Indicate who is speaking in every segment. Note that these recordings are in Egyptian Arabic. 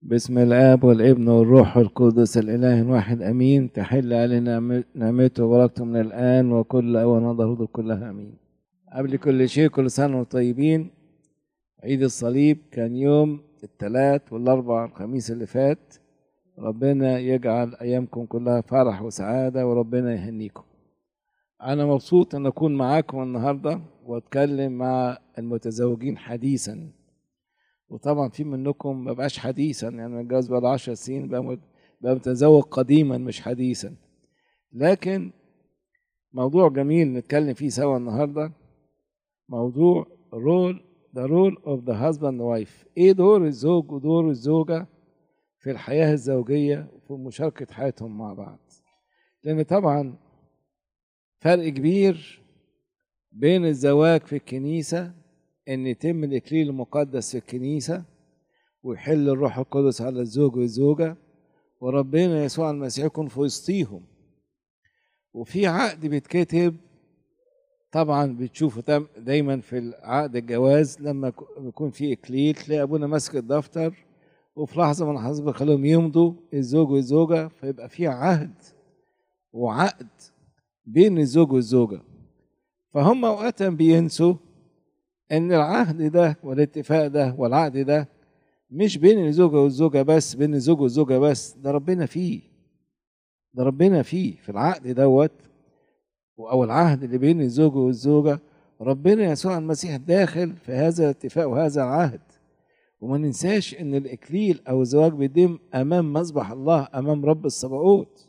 Speaker 1: باسم الآب والابن والروح القدس الإله الواحد أمين تحل علينا نعمته وبركته من الآن وكل أوان ظهور كلها أمين قبل كل شيء كل سنة وانتم طيبين عيد الصليب كان يوم الثلاث والأربع الخميس اللي فات ربنا يجعل أيامكم كلها فرح وسعادة وربنا يهنيكم أنا مبسوط أن أكون معاكم النهاردة وأتكلم مع المتزوجين حديثا وطبعا في منكم ما بقاش حديثا يعني متجوز بقى 10 سنين بقى بقى متزوج قديما مش حديثا لكن موضوع جميل نتكلم فيه سوا النهارده موضوع رول the role of the husband and wife ايه دور الزوج ودور الزوجة في الحياة الزوجية وفي مشاركة حياتهم مع بعض لأن طبعا فرق كبير بين الزواج في الكنيسة ان يتم الاكليل المقدس في الكنيسه ويحل الروح القدس على الزوج والزوجه وربنا يسوع المسيح يكون في وسطيهم وفي عقد بيتكتب طبعا بتشوفوا دايما في عقد الجواز لما يكون في اكليل تلاقي ابونا ماسك الدفتر وفي لحظه من اللحظات بيخليهم يمضوا الزوج والزوجه فيبقى في عهد وعقد بين الزوج والزوجه فهم اوقات بينسوا ان العهد ده والاتفاق ده والعقد ده مش بين الزوجه والزوجه بس بين الزوج والزوجه بس ده ربنا فيه ده ربنا فيه في العقد دوت او العهد اللي بين الزوج والزوجه ربنا يسوع المسيح داخل في هذا الاتفاق وهذا العهد وما ننساش ان الاكليل او الزواج بيتم امام مذبح الله امام رب الصباؤوت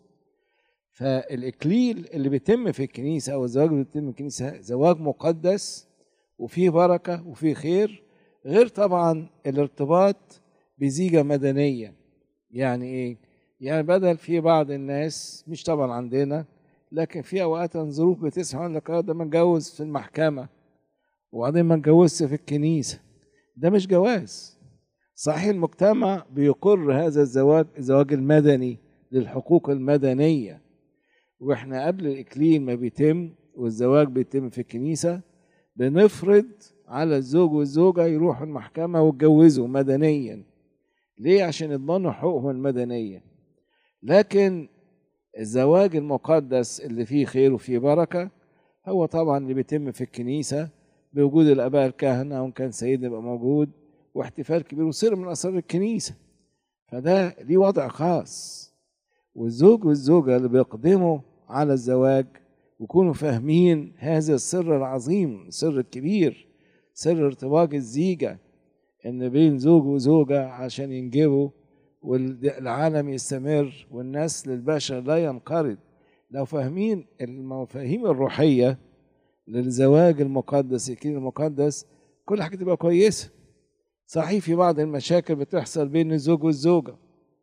Speaker 1: فالاكليل اللي بيتم في الكنيسه او الزواج اللي بيتم في الكنيسه زواج مقدس وفيه بركة وفيه خير غير طبعا الارتباط بزيجة مدنية يعني ايه يعني بدل في بعض الناس مش طبعا عندنا لكن في اوقات ظروف بتسمح يقول لك ده ما اتجوز في المحكمة وبعدين ما اتجوزش في الكنيسة ده مش جواز صحيح المجتمع بيقر هذا الزواج الزواج المدني للحقوق المدنية واحنا قبل الاكليل ما بيتم والزواج بيتم في الكنيسه بنفرض على الزوج والزوجة يروحوا المحكمة ويتجوزوا مدنيا ليه عشان يضمنوا حقوقهم المدنية لكن الزواج المقدس اللي فيه خير وفيه بركة هو طبعا اللي بيتم في الكنيسة بوجود الآباء الكهنة وإن كان سيدنا يبقى موجود واحتفال كبير وسر من أسرار الكنيسة فده ليه وضع خاص والزوج والزوجة اللي بيقدموا على الزواج ويكونوا فاهمين هذا السر العظيم السر الكبير سر ارتباط الزيجة ان بين زوج وزوجة عشان ينجبوا والعالم يستمر والنسل البشر لا ينقرض لو فاهمين المفاهيم الروحية للزواج المقدس الكين المقدس كل حاجة تبقى كويسة صحيح في بعض المشاكل بتحصل بين الزوج والزوجة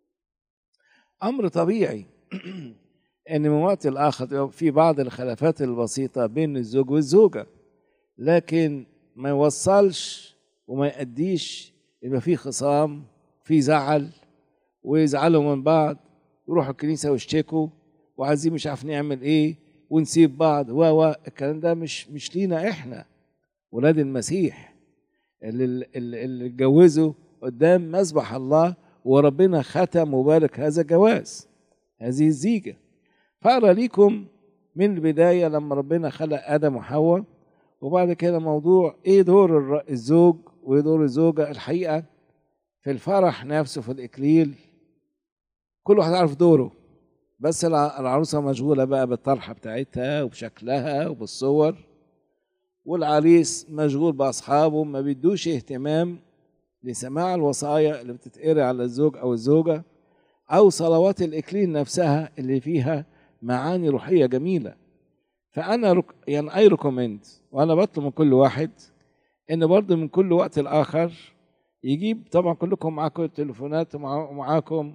Speaker 1: أمر طبيعي ان من وقت لاخر في بعض الخلافات البسيطه بين الزوج والزوجه لكن ما يوصلش وما يأديش يبقى في خصام في زعل ويزعلوا من بعض يروحوا الكنيسه ويشتكوا وعايزين مش عارف نعمل ايه ونسيب بعض و و الكلام ده مش مش لينا احنا ولاد المسيح اللي اللي اتجوزوا قدام مذبح الله وربنا ختم وبارك هذا الجواز هذه الزيجه فأقرأ ليكم من البداية لما ربنا خلق آدم وحواء وبعد كده موضوع إيه دور الزوج وإيه دور الزوجة الحقيقة في الفرح نفسه في الإكليل كل واحد عارف دوره بس العروسة مشغولة بقى بالطرحة بتاعتها وبشكلها وبالصور والعريس مشغول بأصحابه ما بيدوش اهتمام لسماع الوصايا اللي بتتقري على الزوج أو الزوجة أو صلوات الإكليل نفسها اللي فيها معاني روحيه جميله فانا رك... يعني اي ريكومند وانا بطلب من كل واحد ان برضه من كل وقت لاخر يجيب طبعا كلكم معاكم التليفونات ومعاكم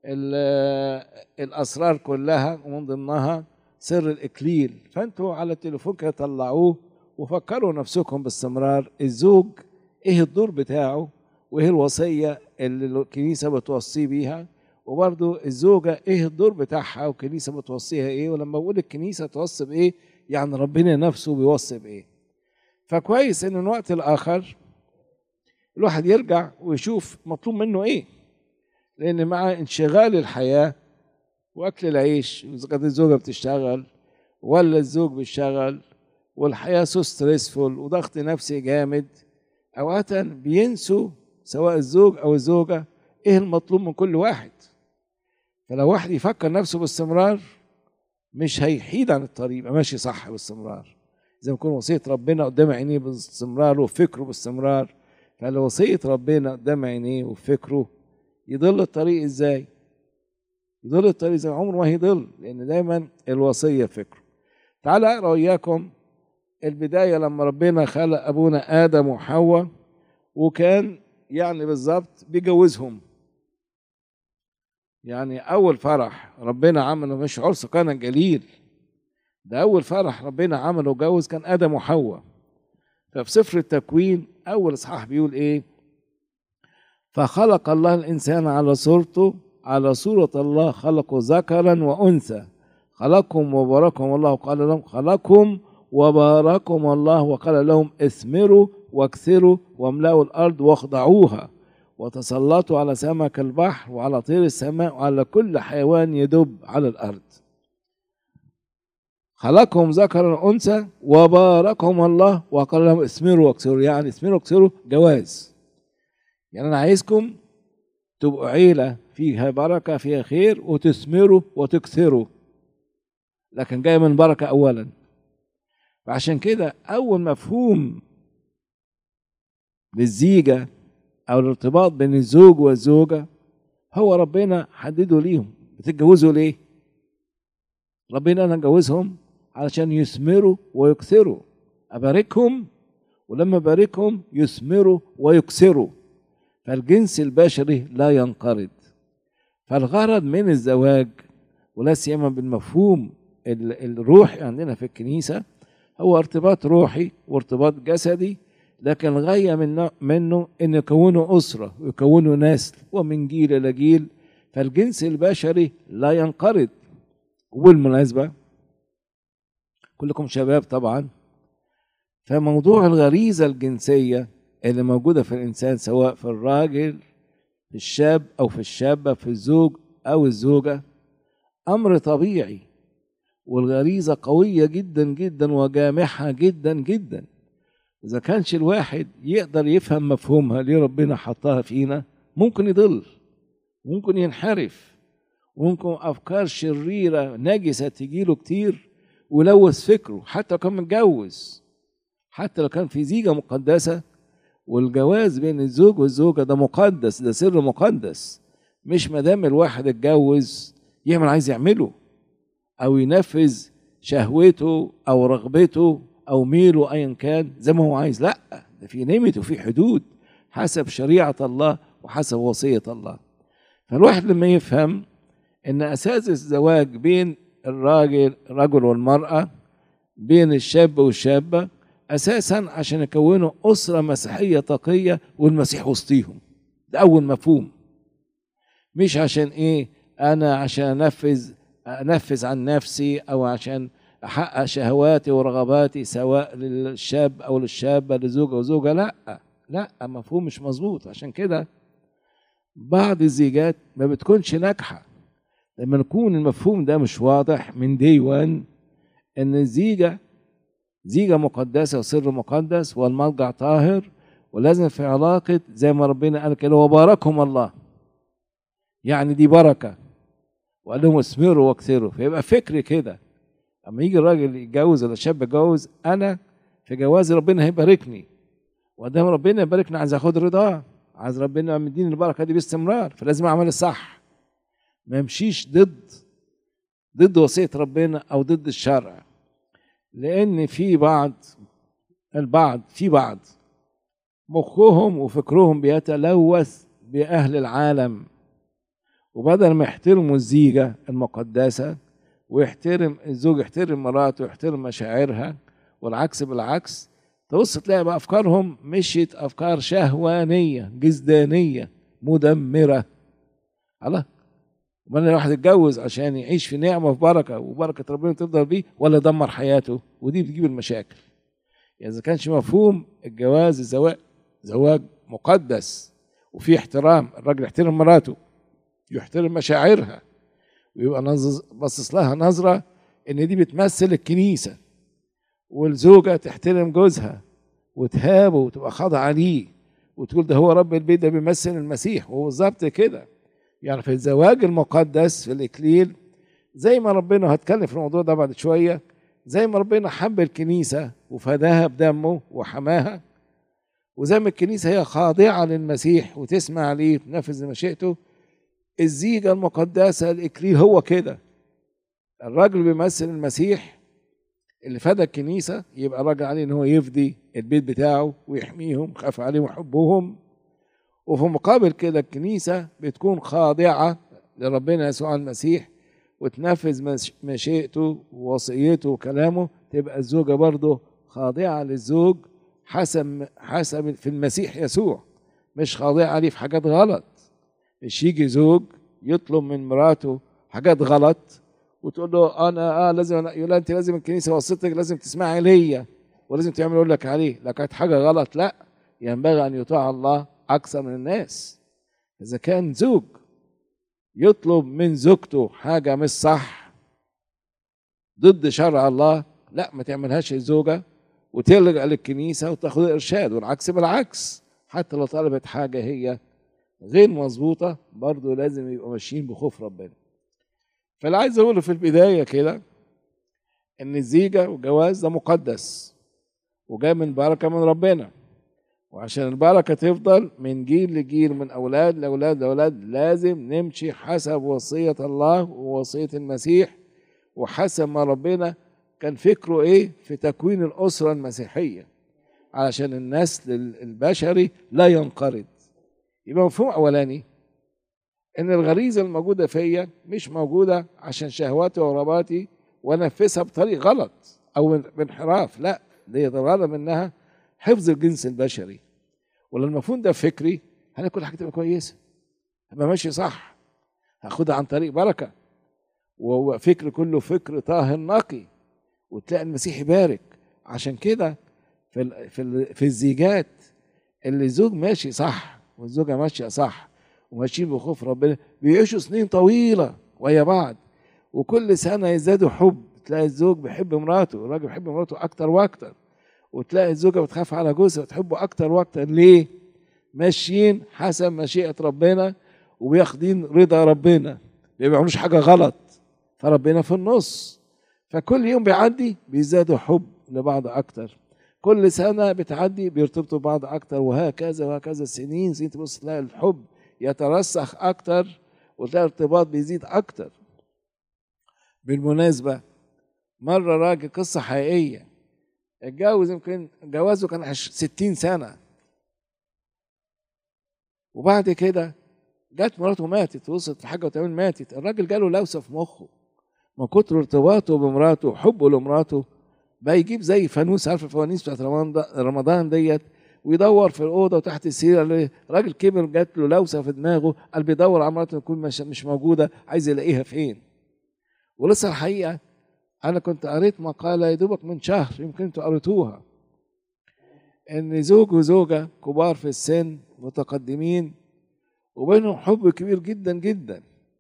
Speaker 1: الاسرار كلها ومن ضمنها سر الاكليل فانتوا على التليفون كده طلعوه وفكروا نفسكم باستمرار الزوج ايه الدور بتاعه وايه الوصيه اللي الكنيسه بتوصيه بيها وبرضه الزوجة ايه الدور بتاعها والكنيسة بتوصيها ايه ولما بقول الكنيسة توصي بايه يعني ربنا نفسه بيوصي بايه فكويس ان من وقت لاخر الواحد يرجع ويشوف مطلوب منه ايه لان مع انشغال الحياه واكل العيش اذا كانت الزوجه بتشتغل ولا الزوج بيشتغل والحياه سو ستريسفول وضغط نفسي جامد اوقات بينسوا سواء الزوج او الزوجه ايه المطلوب من كل واحد فلو واحد يفكر نفسه باستمرار مش هيحيد عن الطريق يبقى ماشي صح باستمرار زي ما يكون وصيه ربنا قدام عينيه باستمرار وفكره باستمرار فلو وصيه ربنا قدام عينيه وفكره يضل الطريق ازاي يضل الطريق ازاي عمره ما هيضل لان دايما الوصيه فكره تعال اقرا وياكم البدايه لما ربنا خلق ابونا ادم وحواء وكان يعني بالظبط بيجوزهم يعني اول فرح ربنا عمله مش عرس كان جليل ده اول فرح ربنا عمله جوز كان ادم وحواء ففي سفر التكوين اول اصحاح بيقول ايه فخلق الله الانسان على صورته على صورة الله خلقه ذكرا وانثى خلقهم وباركهم الله وقال لهم خلقهم وباركهم الله وقال لهم اثمروا واكثروا واملأوا الارض واخضعوها وتسلطوا على سمك البحر وعلى طير السماء وعلى كل حيوان يدب على الارض خلقهم ذكرا وانثى وباركهم الله وقال لهم اثمروا واكثروا يعني اثمروا واكثروا جواز يعني انا عايزكم تبقوا عيله فيها بركه فيها خير وتثمروا وتكثروا لكن جاي من بركه اولا فعشان كده اول مفهوم للزيجه او الارتباط بين الزوج والزوجه هو ربنا حدده ليهم بتتجوزوا ليه ربنا انا اتجوزهم علشان يثمروا ويكثروا اباركهم ولما باركهم يثمروا ويكثروا فالجنس البشري لا ينقرض فالغرض من الزواج ولا سيما بالمفهوم الروحي عندنا في الكنيسه هو ارتباط روحي وارتباط جسدي لكن الغايه منه, منه ان يكونوا اسره ويكونوا نسل ومن جيل الى جيل فالجنس البشري لا ينقرض وبالمناسبه كلكم شباب طبعا فموضوع الغريزه الجنسيه اللي موجوده في الانسان سواء في الراجل في الشاب او في الشابه في الزوج او الزوجه امر طبيعي والغريزه قويه جدا جدا وجامحه جدا جدا اذا كانش الواحد يقدر يفهم مفهومها ليه ربنا حطها فينا ممكن يضل ممكن ينحرف ممكن افكار شريره نجسه تجيله كتير ولوث فكره حتى لو كان متجوز حتى لو كان في زيجه مقدسه والجواز بين الزوج والزوجه ده مقدس ده سر مقدس مش ما دام الواحد اتجوز يعمل عايز يعمله او ينفذ شهوته او رغبته او ميله ايا كان زي ما هو عايز لا ده في ليميت وفي حدود حسب شريعه الله وحسب وصيه الله فالواحد لما يفهم ان اساس الزواج بين الراجل الرجل والمراه بين الشاب والشابه اساسا عشان يكونوا اسره مسيحيه تقيه والمسيح وسطيهم ده اول مفهوم مش عشان ايه انا عشان انفذ انفذ عن نفسي او عشان احقق شهواتي ورغباتي سواء للشاب او للشابه لزوجه وزوجه لا لا مفهوم مش مظبوط عشان كده بعض الزيجات ما بتكونش ناجحه لما يكون المفهوم ده مش واضح من دي وان ان الزيجه زيجة مقدسة وسر مقدس والمرجع طاهر ولازم في علاقة زي ما ربنا قال كده وباركهم الله يعني دي بركة وقال لهم اثمروا واكثروا فيبقى فكر كده اما يجي الراجل يتجوز ولا الشاب يتجوز انا في جوازي ربنا هيباركني وقدام ربنا يباركني عايز اخد رضاه عايز ربنا مديني البركه دي باستمرار فلازم اعمل الصح ما يمشيش ضد ضد وصيه ربنا او ضد الشرع لان في بعض البعض في بعض مخهم وفكرهم بيتلوث باهل العالم وبدل ما يحترموا الزيجه المقدسه ويحترم الزوج يحترم مراته ويحترم مشاعرها والعكس بالعكس تبص تلاقي بقى افكارهم مشيت افكار شهوانيه جزدانيه مدمره الله امال الواحد يتجوز عشان يعيش في نعمه وفي بركه وبركه ربنا تفضل بيه ولا يدمر حياته ودي بتجيب المشاكل يعني اذا كانش مفهوم الجواز الزواج زواج مقدس وفي احترام الراجل يحترم مراته يحترم مشاعرها ويبقى باصص لها نظره ان دي بتمثل الكنيسه والزوجه تحترم جوزها وتهابه وتبقى خاضعه ليه وتقول ده هو رب البيت ده بيمثل المسيح وهو بالظبط كده يعني في الزواج المقدس في الاكليل زي ما ربنا هتكلم في الموضوع ده بعد شويه زي ما ربنا حب الكنيسه وفداها بدمه وحماها وزي ما الكنيسه هي خاضعه للمسيح وتسمع ليه وتنفذ مشيئته الزيجه المقدسه الاكليل هو كده الراجل بيمثل المسيح اللي فدى الكنيسه يبقى الراجل عليه ان هو يفدي البيت بتاعه ويحميهم خاف عليهم ويحبهم وفي مقابل كده الكنيسه بتكون خاضعه لربنا يسوع المسيح وتنفذ مشيئته ووصيته وكلامه تبقى الزوجه برضه خاضعه للزوج حسب حسب في المسيح يسوع مش خاضعه عليه في حاجات غلط مش يجي زوج يطلب من مراته حاجات غلط وتقول له انا اه لازم يقول انت لازم الكنيسه وصيتك لازم تسمعي ليا ولازم تعمل اقول لك عليه لو كانت حاجه غلط لا ينبغي ان يطاع الله اكثر من الناس اذا كان زوج يطلب من زوجته حاجه مش صح ضد شرع الله لا ما تعملهاش الزوجه وتلجا للكنيسه وتاخد ارشاد والعكس بالعكس حتى لو طلبت حاجه هي غير مظبوطه برضه لازم يبقوا ماشيين بخوف ربنا فاللي عايز اقوله في البدايه كده ان الزيجه والجواز ده مقدس وجاي من بركه من ربنا وعشان البركه تفضل من جيل لجيل من اولاد لاولاد لاولاد لازم نمشي حسب وصيه الله ووصيه المسيح وحسب ما ربنا كان فكره ايه في تكوين الاسره المسيحيه علشان النسل البشري لا ينقرض يبقى مفهوم اولاني ان الغريزه الموجوده فيا مش موجوده عشان شهواتي ورغباتي وانفذها بطريق غلط او بانحراف لا دي الغرض منها حفظ الجنس البشري ولو المفهوم ده فكري هلاقي كل حاجه تبقى كويسه هبقى ماشي صح هاخدها عن طريق بركه وهو فكر كله فكر طاهر نقي وتلاقي المسيح يبارك عشان كده في ال في ال في الزيجات اللي الزوج ماشي صح والزوجه ماشيه صح وماشيين بخوف ربنا بيعيشوا سنين طويله ويا بعض وكل سنه يزدادوا حب تلاقي الزوج بيحب مراته الراجل بيحب مراته اكتر واكتر وتلاقي الزوجه بتخاف على جوزها وتحبه اكتر واكتر ليه ماشيين حسب مشيئه ربنا وبياخدين رضا ربنا ما بيعملوش حاجه غلط فربنا في النص فكل يوم بيعدي بيزدادوا حب لبعض اكتر كل سنه بتعدي بيرتبطوا ببعض اكتر وهكذا وهكذا سنين سنين تبص تلاقي الحب يترسخ اكتر وتلاقي الارتباط بيزيد اكتر بالمناسبه مره راجل قصه حقيقيه اتجوز يمكن جوازه كان 60 سنه وبعد كده جت مراته ماتت وصلت في حاجه وتمام ماتت الراجل جاله لوسه في مخه من كتر ارتباطه بمراته وحبه لمراته بقى يجيب زي فانوس عارف الفوانيس بتاعت رمضان ديت ويدور في الاوضه وتحت السرير راجل كبر جات له لوسه في دماغه قال بيدور على مراته تكون مش, مش موجوده عايز يلاقيها فين ولسه الحقيقه انا كنت قريت مقاله يا دوبك من شهر يمكن انتوا قريتوها ان زوج وزوجه كبار في السن متقدمين وبينهم حب كبير جدا جدا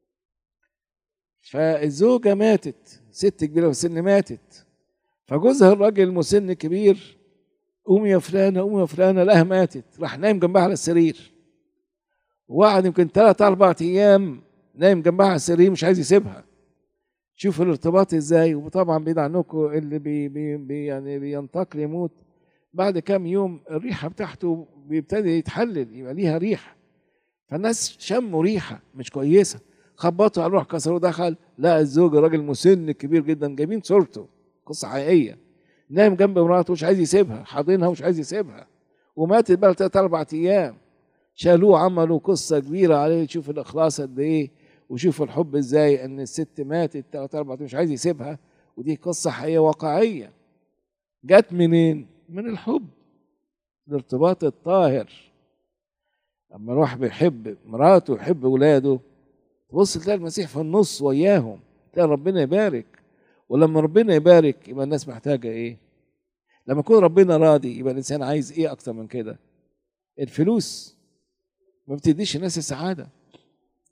Speaker 1: فالزوجه ماتت ست كبيره في السن ماتت فجوزها الراجل المسن كبير قومي يا فلانه قومي يا فلانه لا ماتت راح نايم جنبها على السرير وقعد يمكن ثلاث اربع ايام نايم جنبها على السرير مش عايز يسيبها شوفوا الارتباط ازاي وطبعا بعيد عنكم اللي بي بي بي يعني بينتقل يموت بعد كام يوم الريحه بتاعته بيبتدي يتحلل يبقى ليها ريحه فالناس شموا ريحه مش كويسه خبطوا على الروح كسروه دخل لقى الزوج راجل مسن كبير جدا جايبين صورته قصه حقيقيه نايم جنب مراته مش عايز يسيبها حاضنها ومش عايز يسيبها وماتت بقى ثلاث اربع ايام شالوه عملوا قصه كبيره عليه تشوف الاخلاص قد ايه وشوفوا الحب ازاي ان الست ماتت ثلاث اربع ايام مش عايز يسيبها ودي قصه حقيقيه واقعيه جت منين؟ من الحب الارتباط الطاهر اما الواحد بيحب مراته ويحب ولاده تبص تلاقي المسيح في النص وياهم تلاقي ربنا يبارك ولما ربنا يبارك يبقى الناس محتاجه ايه؟ لما يكون ربنا راضي يبقى الانسان عايز ايه اكتر من كده؟ الفلوس ما بتديش الناس السعاده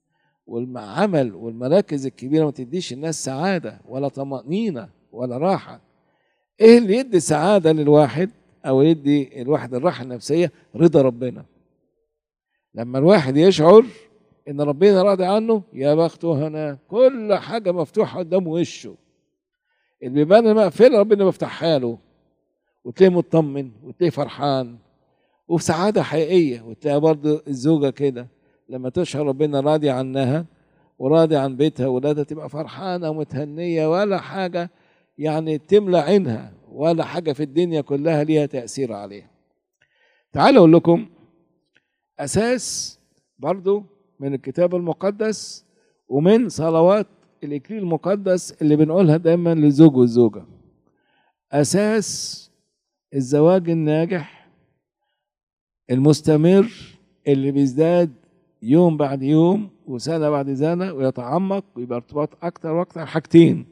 Speaker 1: والعمل والمراكز الكبيره ما تديش الناس سعاده ولا طمانينه ولا راحه ايه اللي يدي سعاده للواحد او يدي الواحد الراحه النفسيه رضا ربنا لما الواحد يشعر ان ربنا راضي عنه يا بخته هنا كل حاجه مفتوحه قدام وشه البيبان المقفله ربنا بيفتحها له وتلاقيه مطمن وتلاقيه فرحان وفي سعاده حقيقيه وتلاقي برضه الزوجه كده لما تشعر ربنا راضي عنها وراضي عن بيتها وولادها تبقى فرحانه ومتهنيه ولا حاجه يعني تملى عينها ولا حاجه في الدنيا كلها ليها تاثير عليها. تعالوا اقول لكم اساس برضو من الكتاب المقدس ومن صلوات الاكليل المقدس اللي بنقولها دايما للزوج والزوجه. اساس الزواج الناجح المستمر اللي بيزداد يوم بعد يوم وسنه بعد سنه ويتعمق ويبقى ارتباط اكتر واكتر حاجتين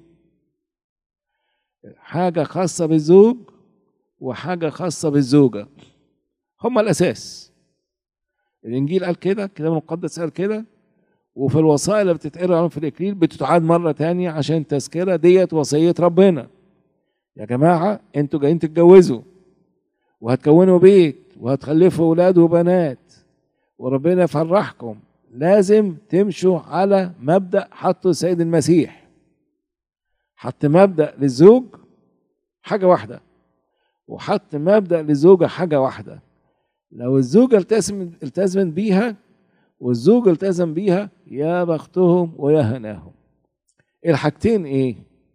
Speaker 1: حاجه خاصه بالزوج وحاجه خاصه بالزوجه هما الاساس الانجيل قال كده الكتاب المقدس قال كده وفي الوصايا اللي بتتقرا في الاكليل بتتعاد مره تانية عشان تذكره ديت وصيه ربنا يا جماعه انتوا جايين تتجوزوا وهتكونوا بيت وهتخلفوا اولاد وبنات وربنا يفرحكم لازم تمشوا على مبدا حطه السيد المسيح حط مبدا للزوج حاجه واحده وحط مبدا للزوجه حاجه واحده لو الزوجه التزم التزمت بيها والزوج التزم بيها يا بختهم ويا هناهم الحاجتين ايه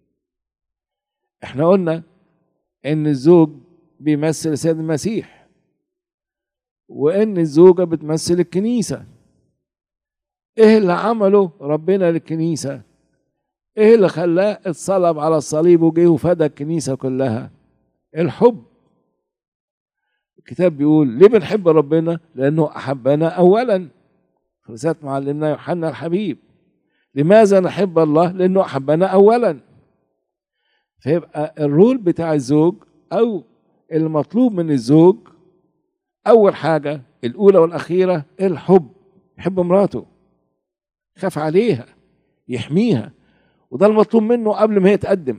Speaker 1: احنا قلنا ان الزوج بيمثل السيد المسيح وان الزوجه بتمثل الكنيسه ايه اللي عمله ربنا للكنيسه ايه اللي خلاه اتصلب على الصليب وجه وفدى الكنيسه كلها الحب الكتاب بيقول ليه بنحب ربنا لانه احبنا اولا في رساله معلمنا يوحنا الحبيب لماذا نحب الله لانه احبنا اولا فيبقى الرول بتاع الزوج او المطلوب من الزوج اول حاجه الاولى والاخيره الحب يحب مراته يخاف عليها يحميها وده المطلوب منه قبل ما هي تقدم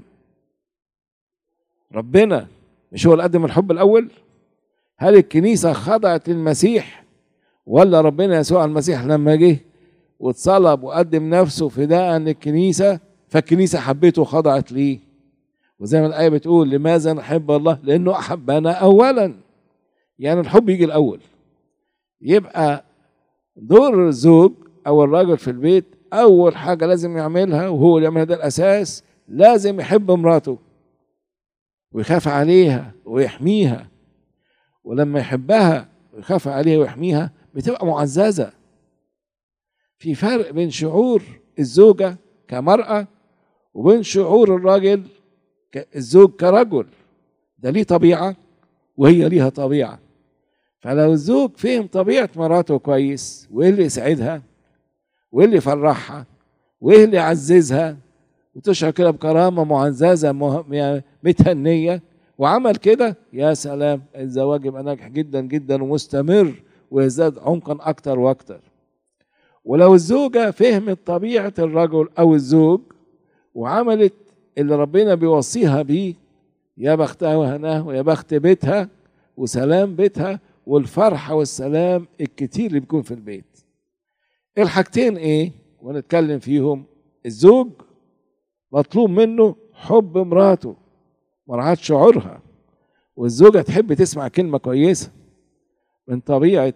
Speaker 1: ربنا مش هو اللي قدم الحب الاول هل الكنيسه خضعت للمسيح ولا ربنا يسوع المسيح لما جه واتصلب وقدم نفسه فداء للكنيسه فالكنيسه حبته وخضعت ليه وزي ما الايه بتقول لماذا نحب الله لانه احبنا اولا يعني الحب يجي الاول يبقى دور الزوج او الراجل في البيت اول حاجه لازم يعملها وهو اللي يعملها ده الاساس لازم يحب مراته ويخاف عليها ويحميها ولما يحبها ويخاف عليها ويحميها بتبقى معززه في فرق بين شعور الزوجه كمراه وبين شعور الراجل الزوج كرجل ده ليه طبيعه وهي ليها طبيعه فلو الزوج فهم طبيعه مراته كويس وايه اللي يسعدها وايه اللي يفرحها وايه اللي يعززها وتشعر كده بكرامه معززه متهنيه وعمل كده يا سلام الزواج يبقى ناجح جدا جدا ومستمر ويزداد عمقا اكتر واكتر ولو الزوجه فهمت طبيعه الرجل او الزوج وعملت اللي ربنا بيوصيها بيه يا بختها وهناه ويا بخت بيتها وسلام بيتها والفرحه والسلام الكتير اللي بيكون في البيت الحاجتين ايه ونتكلم فيهم الزوج مطلوب منه حب مراته مراعاة شعورها والزوجة تحب تسمع كلمة كويسة من طبيعة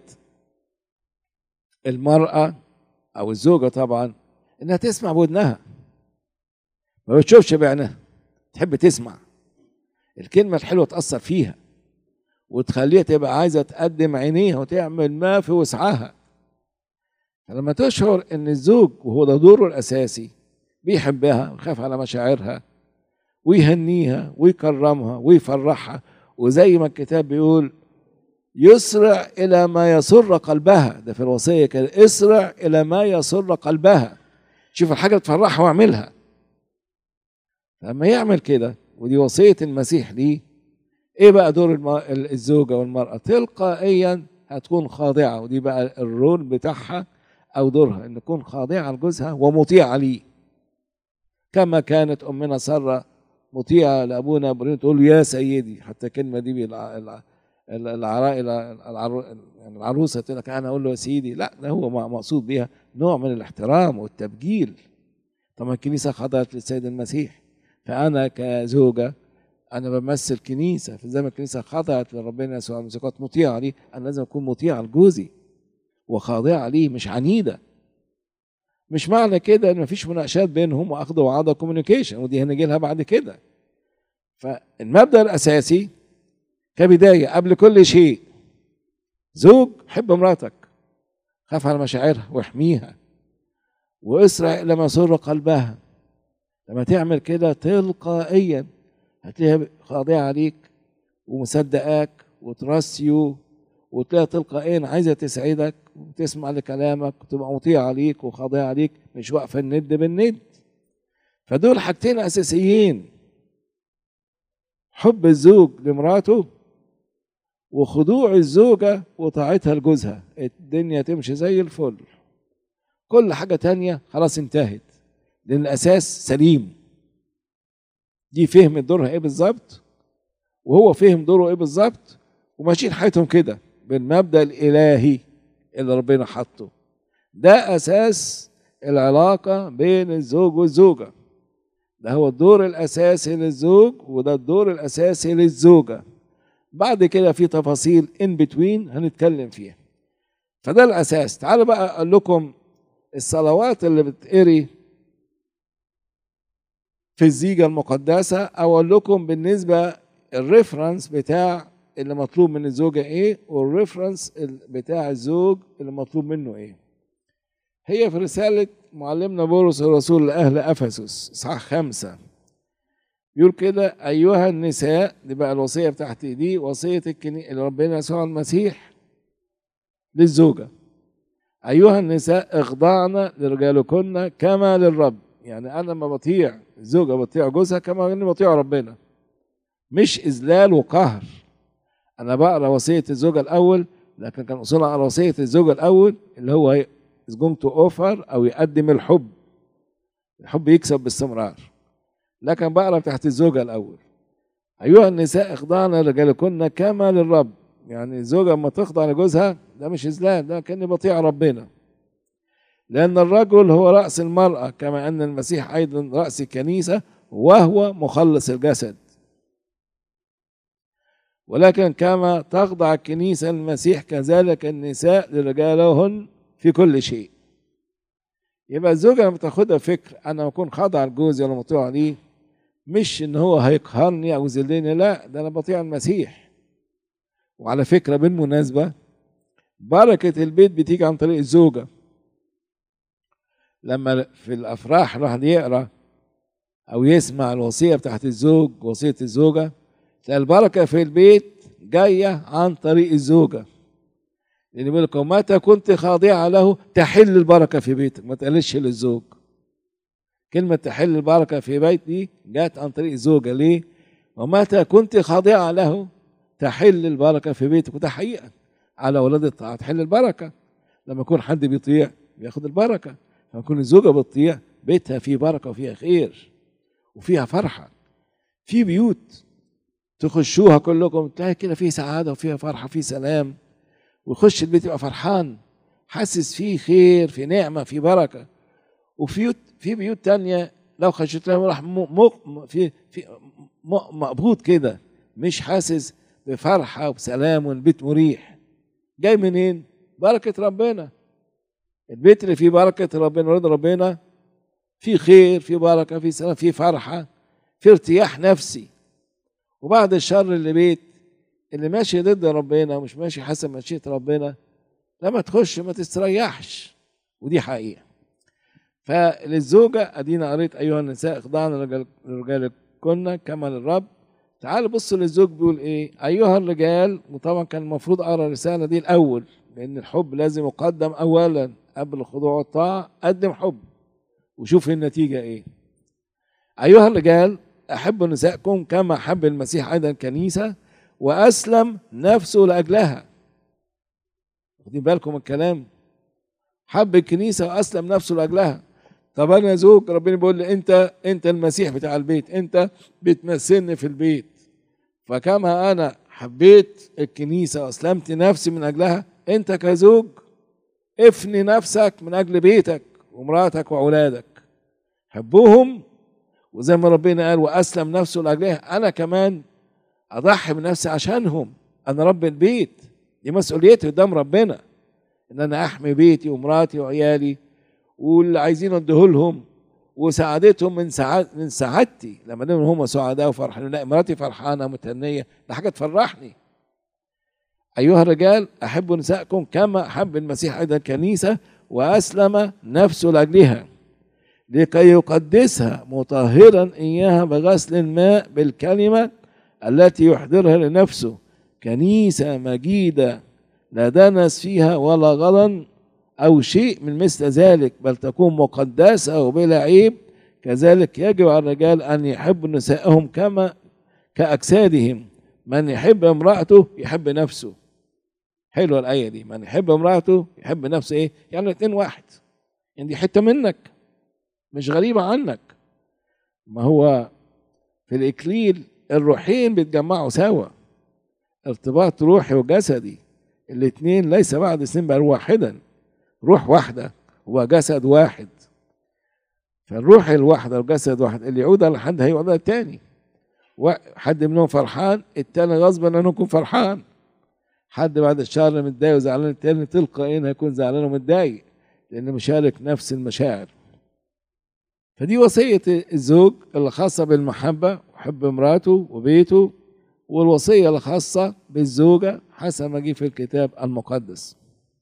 Speaker 1: المرأة أو الزوجة طبعا إنها تسمع بودنها ما بتشوفش بعينها تحب تسمع الكلمة الحلوة تأثر فيها وتخليها تبقى عايزة تقدم عينيها وتعمل ما في وسعها فلما تشعر ان الزوج وهو ده دوره الاساسي بيحبها ويخاف على مشاعرها ويهنيها ويكرمها ويفرحها وزي ما الكتاب بيقول يسرع الى ما يسر قلبها ده في الوصيه كده اسرع الى ما يسر قلبها شوف الحاجه تفرحها واعملها لما يعمل كده ودي وصيه المسيح ليه ايه بقى دور الزوجه والمراه تلقائيا هتكون خاضعه ودي بقى الرول بتاعها او دورها ان تكون خاضعه لجوزها ومطيعه ليه كما كانت امنا ساره مطيعه لابونا ابراهيم تقول له يا سيدي حتى الكلمه دي بالع- الع- العراء العرو- يعني العروسه تقول لك انا اقول له يا سيدي لا ده هو م- مقصود بيها نوع من الاحترام والتبجيل طبعا الكنيسه خضعت للسيد المسيح فانا كزوجه انا بمثل كنيسه فزي ما الكنيسه خضعت لربنا يسوع المسيح كانت مطيعه ليه انا لازم اكون مطيعه لجوزي وخاضعه ليه مش عنيده مش معنى كده ان مفيش مناقشات بينهم واخد وعطاء كوميونيكيشن ودي هنجي لها بعد كده فالمبدا الاساسي كبدايه قبل كل شيء زوج حب مراتك خاف على مشاعرها واحميها واسرع الى ما سر قلبها لما تعمل كده تلقائيا هتلاقيها خاضعه عليك ومصدقاك وترسيو وتلاقيها تلقائيا عايزه تسعدك وتسمع لكلامك وتبقى مطيعه عليك وخاضعه عليك مش واقفه الند بالند فدول حاجتين اساسيين حب الزوج لمراته وخضوع الزوجة وطاعتها لجوزها الدنيا تمشي زي الفل كل حاجة تانية خلاص انتهت لأن الأساس سليم دي فهمت دورها ايه بالظبط وهو فهم دوره ايه بالظبط وماشيين حياتهم كده بالمبدأ الإلهي اللي ربنا حطه ده أساس العلاقة بين الزوج والزوجة ده هو الدور الأساسي للزوج وده الدور الأساسي للزوجة بعد كده في تفاصيل ان بتوين هنتكلم فيها فده الاساس تعالوا بقى اقول لكم الصلوات اللي بتقري في الزيجه المقدسه او اقول لكم بالنسبه الريفرنس بتاع اللي مطلوب من الزوجه ايه والريفرنس بتاع الزوج اللي مطلوب منه ايه هي في رساله معلمنا بولس الرسول لاهل افسس اصحاح خمسه يقول كده ايها النساء دي بقى الوصيه بتاعتي دي وصيه الكني... اللي ربنا يسوع المسيح للزوجه ايها النساء اخضعن لرجالكن كما للرب يعني انا لما بطيع الزوجه بطيع جوزها كما اني بطيع ربنا مش اذلال وقهر انا بقرا وصيه الزوجه الاول لكن كان اصولها على وصيه الزوجه الاول اللي هو is going to offer او يقدم الحب الحب يكسب باستمرار لكن بقرا تحت الزوجة الأول أيها النساء اخضعن لرجالكن كما للرب يعني الزوجة لما تخضع لجوزها ده مش إذلال ده كأني بطيع ربنا لأن الرجل هو رأس المرأة كما أن المسيح أيضا رأس الكنيسة وهو مخلص الجسد ولكن كما تخضع الكنيسة للمسيح كذلك النساء لرجالهن في كل شيء يبقى الزوجة لما تاخدها فكر أنا أكون خاضع لجوزي ولا مطيع ليه مش إن هو هيقهرني أو يذلني لا ده أنا بطيع المسيح وعلى فكرة بالمناسبة بركة البيت بتيجي عن طريق الزوجة لما في الأفراح الواحد يقرأ أو يسمع الوصية بتاعت الزوج وصية الزوجة تلاقي البركة في البيت جاية عن طريق الزوجة لأن بيقول لكم متى كنت خاضعة له تحل البركة في بيتك ما تقلش للزوج كلمة تحل البركة في بيت دي جات عن طريق الزوجة ليه؟ ومتى كنت خاضعة له تحل البركة في بيتك وده حقيقة على أولاد الطاعة تحل البركة لما يكون حد بيطيع بياخد البركة لما يكون الزوجة بتطيع بيتها فيه بركة وفيها خير وفيها فرحة في بيوت تخشوها كلكم تلاقي كده فيه سعادة وفيها فرحة وفيه سلام ويخش البيت يبقى فرحان حاسس فيه خير في نعمة في بركة وفي في بيوت تانية لو خشيت لهم راح م- في في م- مقبوض كده مش حاسس بفرحة وبسلام والبيت مريح جاي منين؟ بركة ربنا البيت اللي فيه بركة ربنا ورضا ربنا فيه خير فيه بركة فيه سلام فيه فرحة فيه ارتياح نفسي وبعد الشر اللي بيت اللي ماشي ضد ربنا ومش ماشي حسب مشيئة ربنا لما تخش ما تستريحش ودي حقيقة فللزوجة أدينا قريت أيها النساء اخضعن لرجالكن كما للرب تعالوا بصوا للزوج بيقول إيه أيها الرجال وطبعا كان المفروض أقرأ الرسالة دي الأول لأن الحب لازم يقدم أولا قبل الخضوع والطاعة قدم حب وشوف النتيجة إيه أيها الرجال أحبوا نسائكم كما أحب المسيح أيضا الكنيسة وأسلم نفسه لأجلها واخدين بالكم الكلام حب الكنيسه واسلم نفسه لاجلها طب انا زوج ربنا بيقول لي انت انت المسيح بتاع البيت انت بتمثلني في البيت فكما انا حبيت الكنيسه واسلمت نفسي من اجلها انت كزوج افني نفسك من اجل بيتك ومراتك واولادك حبوهم وزي ما ربنا قال واسلم نفسه لاجلها انا كمان اضحي بنفسي عشانهم انا رب البيت دي مسؤوليتي قدام ربنا ان انا احمي بيتي ومراتي وعيالي واللي عايزين اديه لهم وسعادتهم من سعاد من سعادتي لما دايما هم سعداء وفرحانين لا مراتي فرحانه متهنيه ده حاجه تفرحني ايها الرجال احبوا نساءكم كما احب المسيح ايضا الكنيسه واسلم نفسه لاجلها لكي يقدسها مطهرا اياها بغسل الماء بالكلمه التي يحضرها لنفسه كنيسه مجيده لا دنس فيها ولا غضن أو شيء من مثل ذلك بل تكون مقدسة وبلا عيب كذلك يجب على الرجال أن يحبوا نسائهم كما كأجسادهم من يحب امرأته يحب نفسه حلوة الآية دي من يحب امرأته يحب نفسه إيه يعني الاتنين واحد يعني دي حتة منك مش غريبة عنك ما هو في الإكليل الروحين بيتجمعوا سوا ارتباط روحي وجسدي الاثنين ليس بعد سن بل واحدا روح واحدة وجسد واحد فالروح الواحدة وجسد واحد اللي يعود على حد هيعود على التاني حد منهم فرحان التاني غصبا انه يكون فرحان حد بعد الشهر متضايق وزعلان التاني تلقائيا هيكون زعلان ومتضايق لانه مشارك نفس المشاعر فدي وصية الزوج اللي خاصة بالمحبة وحب مراته وبيته والوصية الخاصة بالزوجة حسب ما جه في الكتاب المقدس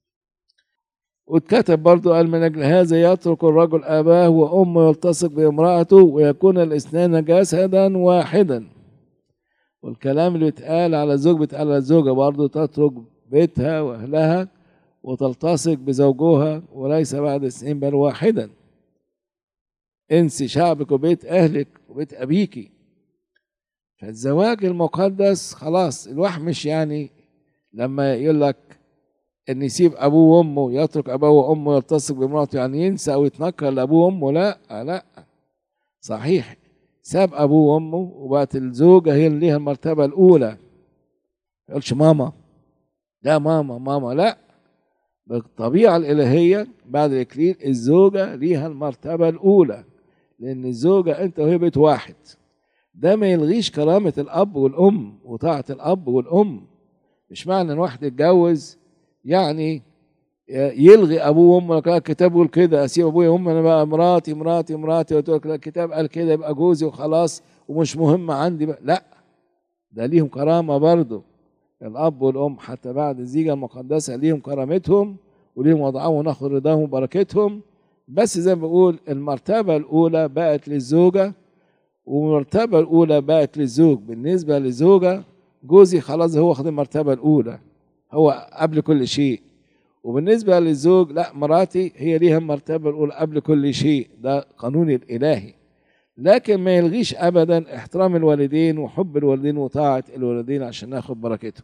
Speaker 1: واتكتب برضو قال من أجل هذا يترك الرجل أباه وأمه يلتصق بامرأته ويكون الاثنان جسدا واحدا والكلام اللي بيتقال على الزوج بيتقال على الزوجة برضو تترك بيتها وأهلها وتلتصق بزوجها وليس بعد سنين بل واحدا انسي شعبك وبيت أهلك وبيت أبيكي فالزواج المقدس خلاص الواحد مش يعني لما يقول لك ان يسيب ابوه وامه يترك ابوه وامه يلتصق بمراته يعني ينسى او يتنكر لابوه وامه لا لا صحيح ساب ابوه وامه وبقت الزوجه هي اللي ليها المرتبه الاولى ما يقولش ماما لا ماما ماما لا بالطبيعه الالهيه بعد الاكليل الزوجه ليها المرتبه الاولى لان الزوجه انت وهي بيت واحد ده ما يلغيش كرامه الاب والام وطاعه الاب والام مش معنى ان واحد يتجوز يعني يلغي ابوه وامه لك الكتاب يقول كده اسيب ابويا وامي انا بقى مراتي مراتي مراتي قلت لك الكتاب قال كده يبقى جوزي وخلاص ومش مهم عندي بقى. لا ده ليهم كرامه برضه الاب والام حتى بعد الزيجه المقدسه ليهم كرامتهم وليهم وضعهم وناخد رضاهم وبركتهم بس زي ما بقول المرتبه الاولى بقت للزوجه والمرتبه الاولى بقت للزوج بالنسبه للزوجه جوزي خلاص هو واخد المرتبه الاولى هو قبل كل شيء وبالنسبة للزوج لا مراتي هي ليها المرتبة الأولى قبل كل شيء ده قانون الإلهي لكن ما يلغيش أبدا احترام الوالدين وحب الوالدين وطاعة الوالدين عشان ناخد بركتهم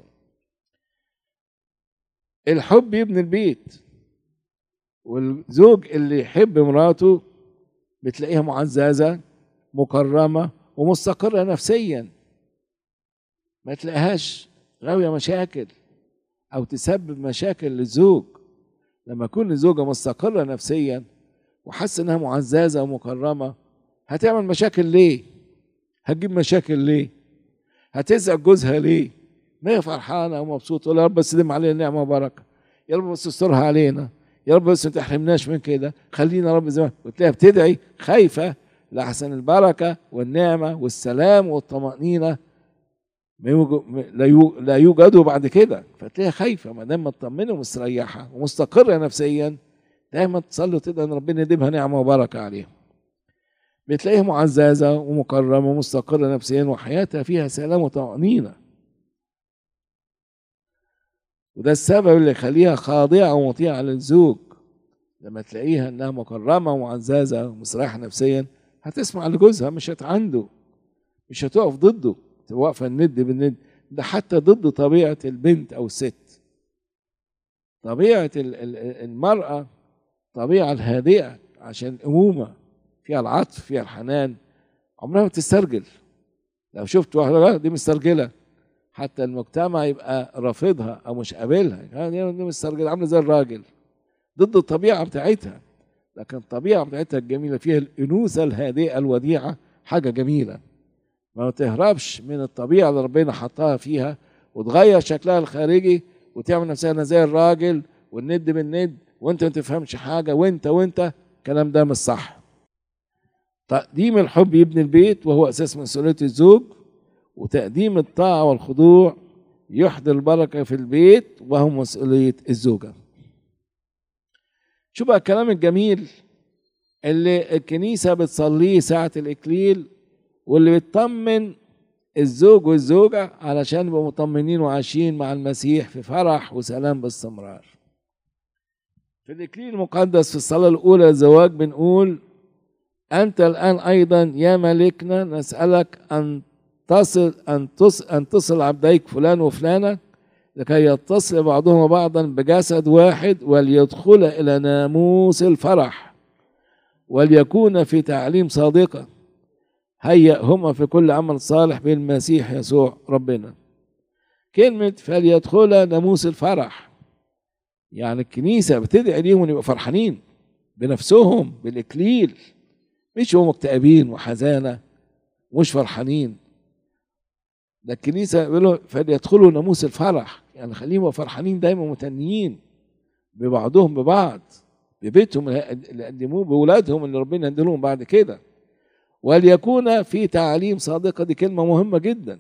Speaker 1: الحب يبني البيت والزوج اللي يحب مراته بتلاقيها معززة مكرمة ومستقرة نفسيا ما تلاقيهاش غاوية مشاكل او تسبب مشاكل للزوج لما يكون الزوجه مستقره نفسيا وحاسه انها معززه ومكرمه هتعمل مشاكل ليه هتجيب مشاكل ليه هتزعج جوزها ليه ما هي فرحانه ومبسوطه يا رب بس دم علينا نعمه وبركه يا رب بس استرها علينا يا رب بس ما تحرمناش من كده خلينا يا رب زي ما وتلاقيها بتدعي خايفه لاحسن البركه والنعمه والسلام والطمانينه ما يوجد لا يوجدوا بعد كده فتلاقيها خايفه ما دام مطمنه ومستريحه ومستقره نفسيا دايما تصلي وتدعي ان ربنا يديمها نعمه وبركه عليهم بتلاقيها معززه ومكرمه ومستقره نفسيا وحياتها فيها سلام وطمانينه وده السبب اللي يخليها خاضعه ومطيعه للزوج لما تلاقيها انها مكرمه ومعززه ومستريحه نفسيا هتسمع لجوزها مش هتعنده مش هتقف ضده تبقى واقفه الند بالند ده حتى ضد طبيعه البنت او الست طبيعه المراه الطبيعة الهادئة عشان الأمومة فيها العطف فيها الحنان عمرها ما تسترجل لو شفت واحدة دي مسترجلة حتى المجتمع يبقى رافضها أو مش قابلها يعني دي مسترجلة عاملة زي الراجل ضد الطبيعة بتاعتها لكن الطبيعة بتاعتها الجميلة فيها الأنوثة الهادئة الوديعة حاجة جميلة ما تهربش من الطبيعة اللي ربنا حطها فيها وتغير شكلها الخارجي وتعمل نفسها زي الراجل والند بالند وانت ما تفهمش حاجة وانت وانت الكلام ده مش صح تقديم الحب يبني البيت وهو أساس مسؤولية الزوج وتقديم الطاعة والخضوع يحضر البركة في البيت وهو مسؤولية الزوجة شو بقى الكلام الجميل اللي الكنيسة بتصليه ساعة الإكليل واللي بتطمن الزوج والزوجة علشان يبقوا مطمنين وعايشين مع المسيح في فرح وسلام باستمرار في الإكليل المقدس في الصلاة الأولى الزواج بنقول أنت الآن أيضا يا ملكنا نسألك أن تصل أن تصل أن تصل عبديك فلان وفلانة لكي يتصل بعضهما بعضا بجسد واحد وليدخل إلى ناموس الفرح وليكون في تعليم صادقة هيئهما في كل عمل صالح بالمسيح يسوع ربنا كلمة فليدخل ناموس الفرح يعني الكنيسة بتدعي ليهم يبقوا فرحانين بنفسهم بالإكليل مش هم مكتئبين وحزانة مش فرحانين ده الكنيسة بيقولوا فليدخلوا ناموس الفرح يعني خليهم فرحانين دايما متنيين ببعضهم ببعض ببيتهم اللي قدموه بولادهم اللي ربنا يديلهم بعد كده وليكون في تعليم صادقة دي كلمة مهمة جدا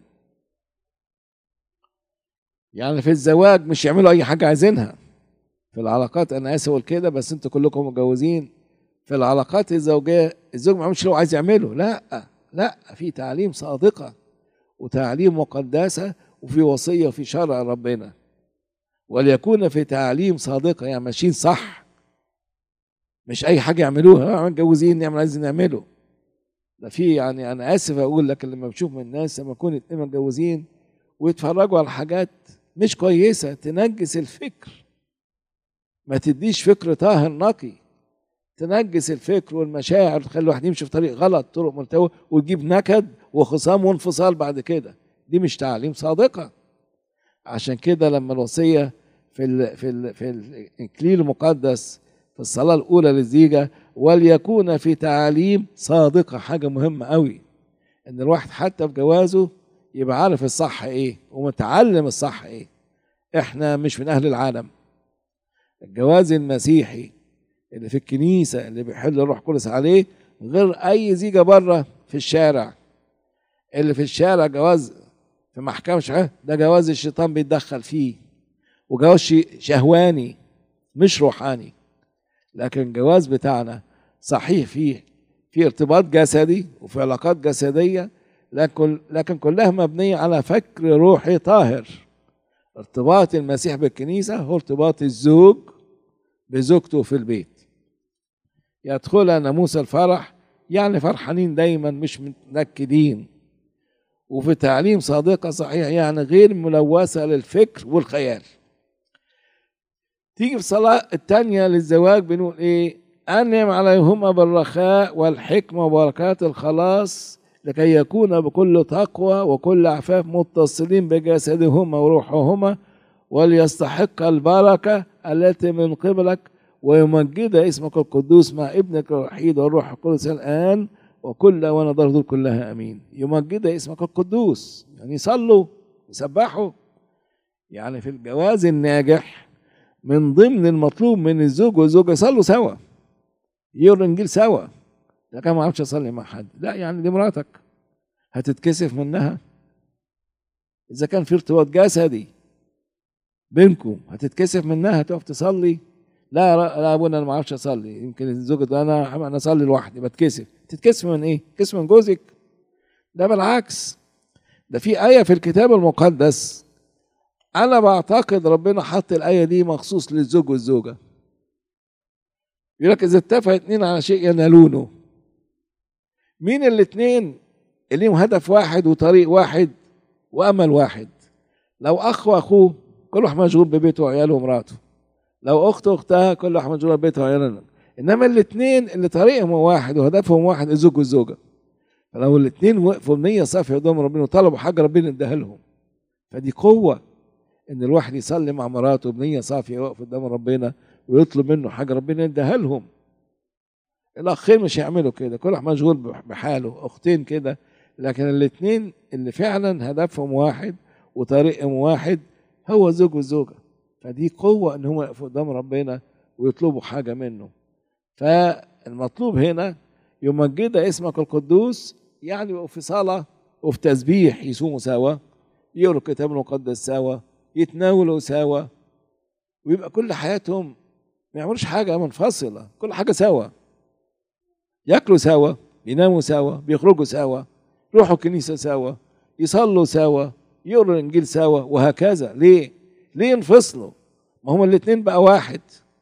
Speaker 1: يعني في الزواج مش يعملوا أي حاجة عايزينها في العلاقات أنا آسف أقول كده بس أنتوا كلكم متجوزين في العلاقات الزوجية الزوج ما يعملش اللي هو عايز يعمله لا لا في تعليم صادقة وتعليم مقدسة وفي وصية وفي شرع ربنا وليكون في تعليم صادقة يعني ماشيين صح مش أي حاجة يعملوها متجوزين نعمل عايزين نعمله ده في يعني أنا آسف أقول لك لما بشوف من الناس لما يكونوا اتنين متجوزين ويتفرجوا على حاجات مش كويسة تنجس الفكر ما تديش فكر طاهر نقي تنجس الفكر والمشاعر تخلي الواحد يمشي في طريق غلط طرق ملتوى وتجيب نكد وخصام وانفصال بعد كده دي مش تعليم صادقه عشان كده لما الوصيه في ال في ال في الاكليل المقدس في الصلاه الاولى للزيجه وليكون في تعاليم صادقه حاجه مهمه قوي ان الواحد حتى في جوازه يبقى عارف الصح ايه ومتعلم الصح ايه احنا مش من اهل العالم الجواز المسيحي اللي في الكنيسة اللي بيحل الروح القدس عليه غير أي زيجة بره في الشارع اللي في الشارع جواز في محكمة شهوة ده جواز الشيطان بيتدخل فيه وجواز شهواني مش روحاني لكن جواز بتاعنا صحيح فيه في ارتباط جسدي وفي علاقات جسدية لكن لكن كلها مبنية على فكر روحي طاهر ارتباط المسيح بالكنيسة هو ارتباط الزوج بزوجته في البيت يدخل ناموس الفرح يعني فرحانين دايما مش متنكدين وفي تعليم صادقة صحيح يعني غير ملوثة للفكر والخيال تيجي في الصلاة التانية للزواج بنقول ايه أنعم عليهما بالرخاء والحكمة وبركات الخلاص لكي يكون بكل تقوى وكل عفاف متصلين بجسدهما وروحهما وليستحق البركة التي من قبلك ويمجد اسمك القدوس مع ابنك الوحيد والروح القدس الآن وكل ونظر دول كلها أمين يمجد اسمك القدوس يعني يصلوا يسبحوا يعني في الجواز الناجح من ضمن المطلوب من الزوج والزوجة يصلوا سوا يقروا الإنجيل سوا ده كان ما اعرفش اصلي مع حد لا يعني دي مراتك هتتكسف منها اذا كان في ارتباط جسدي بينكم هتتكسف منها تقف تصلي لا لا ابونا انا ما اعرفش اصلي يمكن الزوجة انا انا اصلي لوحدي بتكسف تتكسف من ايه؟ تتكسف من جوزك ده بالعكس ده في آية في الكتاب المقدس أنا بعتقد ربنا حط الآية دي مخصوص للزوج والزوجة يقول لك إذا اتفق اتنين على شيء ينالونه مين الاتنين اللي ليهم هدف واحد وطريق واحد وأمل واحد لو أخ وأخوه كل واحد مشغول ببيته وعياله ومراته لو أخت وأختها كل واحد مشغول ببيتها وعيالها انما الاثنين اللي طريقهم واحد وهدفهم واحد الزوج والزوجه فلو الاثنين وقفوا بنيه صافيه قدام ربنا وطلبوا حاجه ربنا اداها لهم فدي قوه ان الواحد يصلي مع مراته بنيه صافيه يقف قدام ربنا ويطلب منه حاجه ربنا اداها لهم الاخين مش هيعملوا كده كل واحد مشغول بحاله اختين كده لكن الاثنين اللي فعلا هدفهم واحد وطريقهم واحد هو زوج والزوجه فدي قوه ان هم يقفوا قدام ربنا ويطلبوا حاجه منه فالمطلوب هنا يمجد اسمك القدوس يعني يبقوا في صلاه وفي تسبيح يصوموا سوا يقروا الكتاب المقدس سوا يتناولوا سوا ويبقى كل حياتهم ما يعملوش حاجه منفصله كل حاجه سوا ياكلوا سوا يناموا سوا بيخرجوا سوا يروحوا الكنيسه سوا يصلوا سوا يقروا الانجيل سوا وهكذا ليه ليه ينفصلوا ما هما الاثنين بقى واحد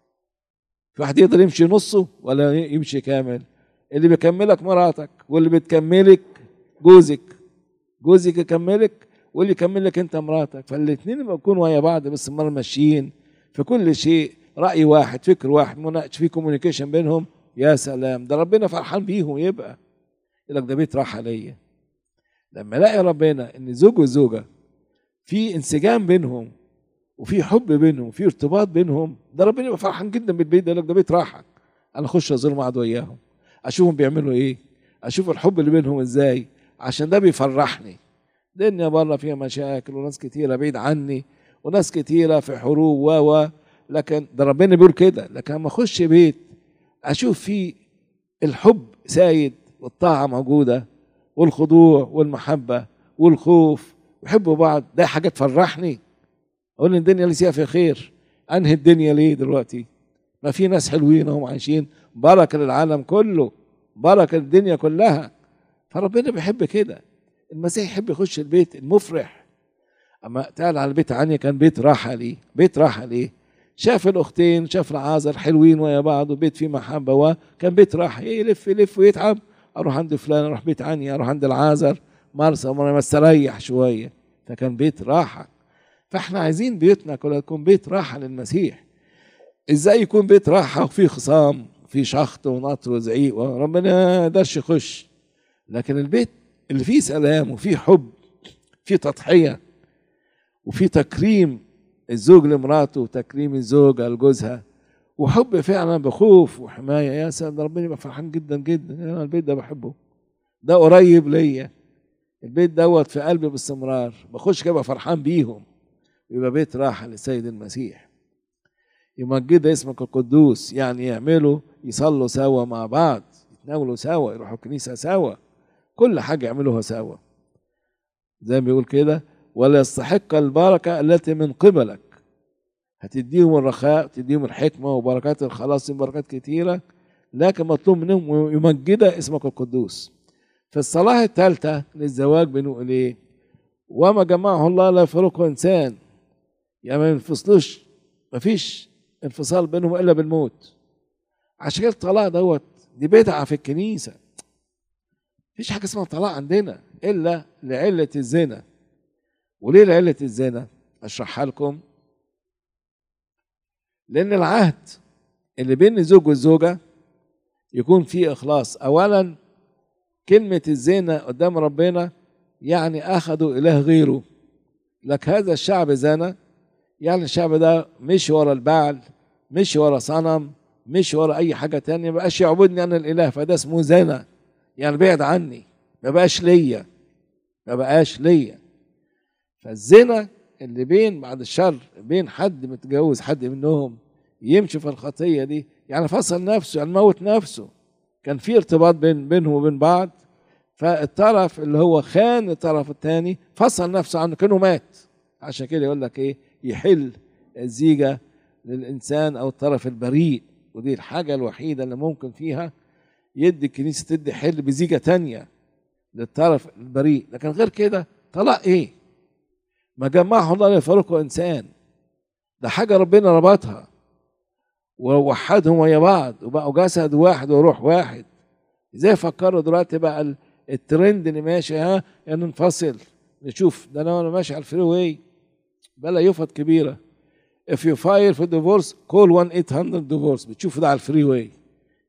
Speaker 1: في واحد يقدر يمشي نصه ولا يمشي كامل اللي بيكملك مراتك واللي بتكملك جوزك جوزك يكملك واللي يكملك انت مراتك فالاثنين بيكونوا ويا بعض باستمرار ماشيين في كل شيء راي واحد فكر واحد مناقش في كوميونيكيشن بينهم يا سلام ده ربنا فرحان بيهم يبقى يقول لك ده بيت راحه ليا لما الاقي ربنا ان زوج وزوجه في انسجام بينهم وفي حب بينهم وفي ارتباط بينهم ده ربنا يبقى فرحان جدا بالبيت ده يقول لك ده بيت راحه انا اخش ازورهم اقعد وياهم اشوفهم بيعملوا ايه اشوف الحب اللي بينهم ازاي عشان ده بيفرحني الدنيا بره فيها مشاكل وناس كتيره بعيد عني وناس كتيره في حروب و و لكن ده ربنا بيقول كده لكن لما اخش بيت اشوف فيه الحب سايد والطاعه موجوده والخضوع والمحبه والخوف ويحبوا بعض ده حاجه تفرحني اقول الدنيا لسه في خير انهي الدنيا ليه دلوقتي ما في ناس حلوين هم عايشين بركه للعالم كله بركه للدنيا كلها فربنا بيحب كده المسيح يحب يخش البيت المفرح اما تعال على البيت عني كان بيت راحه ليه بيت راحه ليه شاف الاختين شاف العازر حلوين ويا بعض وبيت فيه محبه وكان بيت راحه يلف يلف ويتعب اروح عند فلان اروح بيت عني اروح عند العازر مرسى مرة استريح شويه فكان بيت راحه فاحنا عايزين بيوتنا كلها تكون بيت راحه للمسيح ازاي يكون بيت راحه وفيه خصام وفيه شخط ونطر وزعيق وربنا ما يقدرش يخش لكن البيت اللي فيه سلام وفيه حب فيه تضحيه وفيه تكريم الزوج لمراته وتكريم الزوجه لجوزها وحب فعلا بخوف وحمايه يا سيد ربنا يبقى فرحان جدا جدا انا البيت ده بحبه ده قريب ليا البيت دوت في قلبي باستمرار بخش كده فرحان بيهم يبقى بيت راحه للسيد المسيح يمجد اسمك القدوس يعني يعملوا يصلوا سوا مع بعض يتناولوا سوا يروحوا الكنيسه سوا كل حاجه يعملوها سوا زي ما بيقول كده ولا يستحق البركه التي من قبلك هتديهم الرخاء تديهم الحكمه وبركات الخلاص بركات كتيره لكن مطلوب منهم يمجد اسمك القدوس في الصلاه الثالثه للزواج بنقول ايه وما جمعه الله لا يفرقه انسان يعني ما ينفصلوش مفيش انفصال بينهم الا بالموت عشان كده الطلاق دوت دي بدعه في الكنيسه مفيش حاجه اسمها طلاق عندنا الا لعله الزنا وليه لعله الزنا اشرحها لكم لان العهد اللي بين الزوج والزوجه يكون فيه اخلاص اولا كلمه الزنا قدام ربنا يعني اخذوا اله غيره لك هذا الشعب زنا يعني الشعب ده مش ورا البعل مش ورا صنم مش ورا اي حاجه تانية ما بقاش يعبدني انا الاله فده اسمه زنا يعني بعد عني ما بقاش ليا ما بقاش ليا فالزنا اللي بين بعد الشر بين حد متجوز حد منهم يمشي في الخطيه دي يعني فصل نفسه يعني موت نفسه كان في ارتباط بين بينهم وبين بعض فالطرف اللي هو خان الطرف الثاني فصل نفسه عنه كانه مات عشان كده يقول لك ايه يحل الزيجه للانسان او الطرف البريء ودي الحاجه الوحيده اللي ممكن فيها يدي الكنيسه تدي حل بزيجه تانية للطرف البريء لكن غير كده طلاق ايه ما جمعه الله لا يفرقه انسان ده حاجه ربنا ربطها ووحدهم ويا بعض وبقوا جسد واحد وروح واحد ازاي فكروا دلوقتي بقى الترند اللي ماشي ها ان ننفصل نشوف ده انا وانا ماشي على الفري واي بلا يفط كبيره if you file for divorce call 1 800 divorce بتشوف ده على الفري واي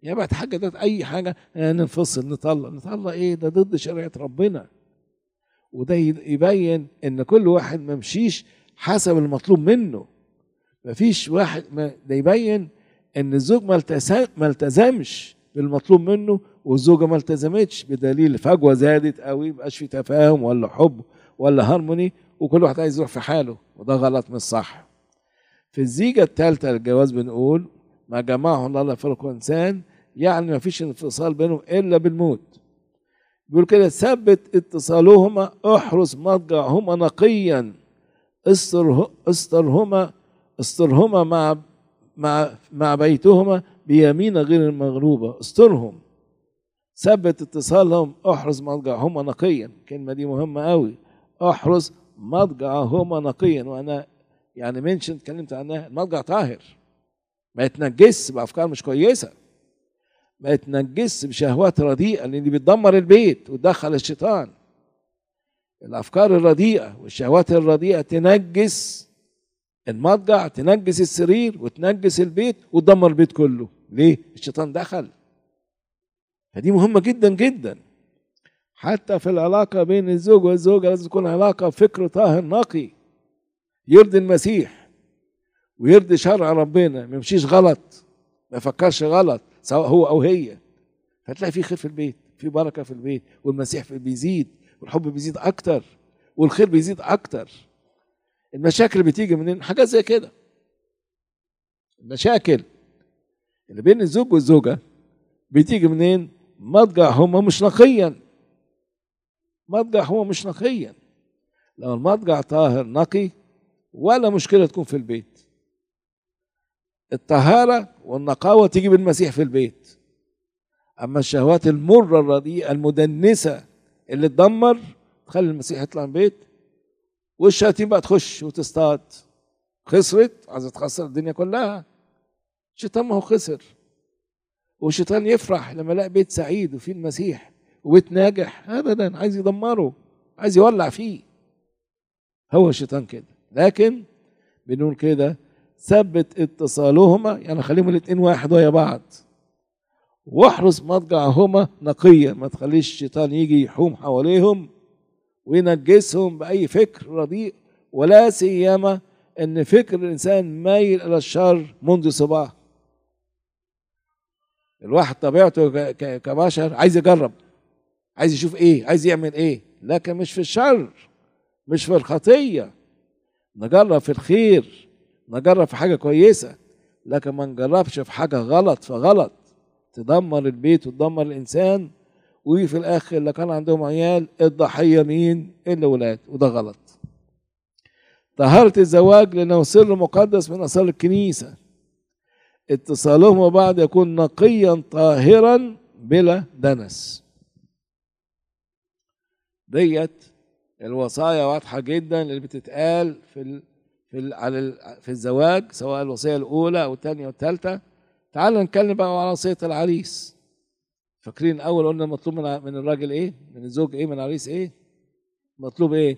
Speaker 1: يبعد حاجه ده اي حاجه آه، ننفصل نطلع نطلع ايه ده ضد شريعه ربنا وده يبين ان كل واحد ما مشيش حسب المطلوب منه مفيش واحد ما ده يبين ان الزوج ما التزم- ما التزمش بالمطلوب منه والزوجه ما التزمتش بدليل فجوه زادت قوي مبقاش في تفاهم ولا حب ولا هارموني وكل واحد عايز يروح في حاله وده غلط مش صح في الزيجه الثالثه للجواز بنقول ما جمعه الله لا يفرق انسان يعني ما فيش انفصال بينهم الا بالموت بيقول كده ثبت اتصالهما احرس مضجعهما نقيا استره استرهما استرهما مع مع مع بيتهما بيمين غير المغلوبة استرهم ثبت اتصالهم احرز مضجعهما نقيا الكلمة دي مهمة قوي احرز مضجعهما نقيا وانا يعني منشن اتكلمت عنها المضجع طاهر ما يتنجس بافكار مش كويسه ما يتنجس بشهوات رديئه لان دي بتدمر البيت وتدخل الشيطان الافكار الرديئه والشهوات الرديئه تنجس المضجع تنجس السرير وتنجس البيت وتدمر البيت كله ليه الشيطان دخل فدي مهمه جدا جدا حتى في العلاقه بين الزوج والزوجه لازم تكون علاقه فكر طاهر نقي يرضي المسيح ويرضي شرع ربنا ما يمشيش غلط ما يفكرش غلط سواء هو او هي فتلاقي في خير في البيت في بركه في البيت والمسيح في بيزيد والحب بيزيد اكتر والخير بيزيد اكتر المشاكل بتيجي منين حاجات زي كده المشاكل اللي بين الزوج والزوجه بتيجي منين مضجع هما مش نقيا مضجع هو مش نقيا لو المضجع طاهر نقي ولا مشكله تكون في البيت الطهاره والنقاوه تيجي بالمسيح في البيت اما الشهوات المره الرديئه المدنسه اللي تدمر تخلي المسيح يطلع من البيت والشياطين بقى تخش وتصطاد خسرت عايزه تخسر الدنيا كلها الشيطان ما هو خسر والشيطان يفرح لما يلاقي بيت سعيد وفيه المسيح وبيت ناجح ابدا عايز يدمره عايز يولع فيه هو الشيطان كده لكن بنقول كده ثبت اتصالهما يعني خليهم الاثنين واحد ويا بعض واحرس مضجعهما نقيا ما تخليش الشيطان يجي يحوم حواليهم وينجسهم باي فكر رديء ولا سيما ان فكر الانسان مايل الى الشر منذ صباه الواحد طبيعته ك- ك- كبشر عايز يجرب عايز يشوف ايه عايز يعمل ايه لكن مش في الشر مش في الخطيه نجرب في الخير نجرب في حاجه كويسه لكن ما نجربش في حاجه غلط فغلط تدمر البيت وتدمر الانسان وفي الاخر اللي كان عندهم عيال الضحيه مين الاولاد وده غلط طهارة الزواج لأنه سر مقدس من أسرار الكنيسة اتصالهما بعد يكون نقيا طاهرا بلا دنس ديت الوصايا واضحة جدا اللي بتتقال في ال... في ال... على ال... في الزواج سواء الوصية الأولى أو الثانية والثالثة تعالوا نتكلم بقى على وصية العريس فاكرين أول قلنا مطلوب من من الراجل إيه؟ من الزوج إيه؟ من العريس إيه؟ مطلوب إيه؟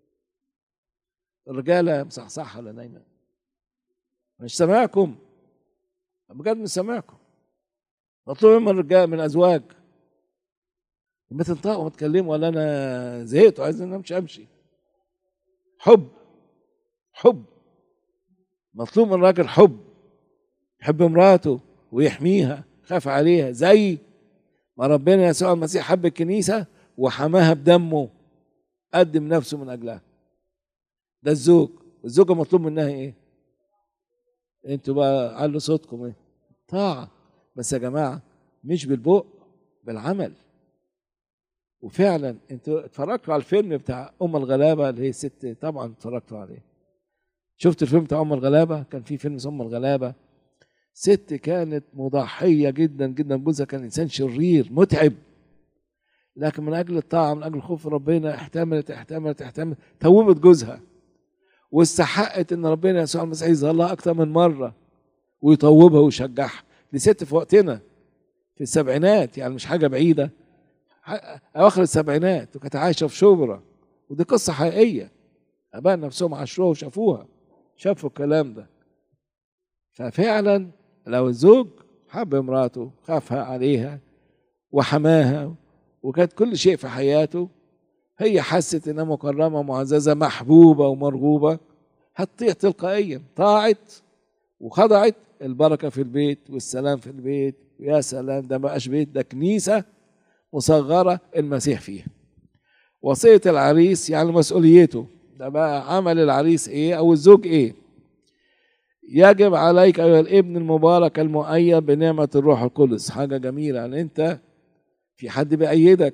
Speaker 1: الرجالة مصحصحة ولا نايمة؟ مش سامعكم بجد مش سامعكم مطلوب إيه من الرجال من الأزواج ما تنطقوا ما تكلموا ولا أنا زهقت وعايز أنا أمشي أمشي حب حب مطلوب من الراجل حب يحب مراته ويحميها خاف عليها زي ما ربنا يسوع المسيح حب الكنيسة وحماها بدمه قدم نفسه من أجلها ده الزوج الزوجة مطلوب منها إيه انتوا بقى علوا صوتكم ايه طاعة بس يا جماعة مش بالبق بالعمل وفعلا انتوا اتفرجتوا على الفيلم بتاع ام الغلابه اللي هي ست طبعا اتفرجتوا عليه شفت الفيلم بتاع ام الغلابه كان في فيلم اسمه ام الغلابه ست كانت مضحيه جدا جدا جوزها كان انسان شرير متعب لكن من اجل الطاعه من اجل خوف ربنا احتملت احتملت احتملت توبت جوزها واستحقت ان ربنا يسوع المسيح يظهرها اكتر من مره ويطوبها ويشجعها دي ست في وقتنا في السبعينات يعني مش حاجه بعيده اواخر السبعينات وكانت عايشه في شبرا ودي قصه حقيقيه اباء نفسهم عاشروها وشافوها شافوا الكلام ده ففعلا لو الزوج حب مراته خافها عليها وحماها وكانت كل شيء في حياته هي حست انها مكرمه معززه محبوبه ومرغوبه هتطيع تلقائيا طاعت وخضعت البركه في البيت والسلام في البيت ويا سلام ده ما بقاش بيت ده كنيسه مصغره المسيح فيها وصيه العريس يعني مسؤوليته ده بقى عمل العريس ايه او الزوج ايه يجب عليك ايها الابن المبارك المؤيد بنعمه الروح القدس حاجه جميله يعني انت في حد بيأيدك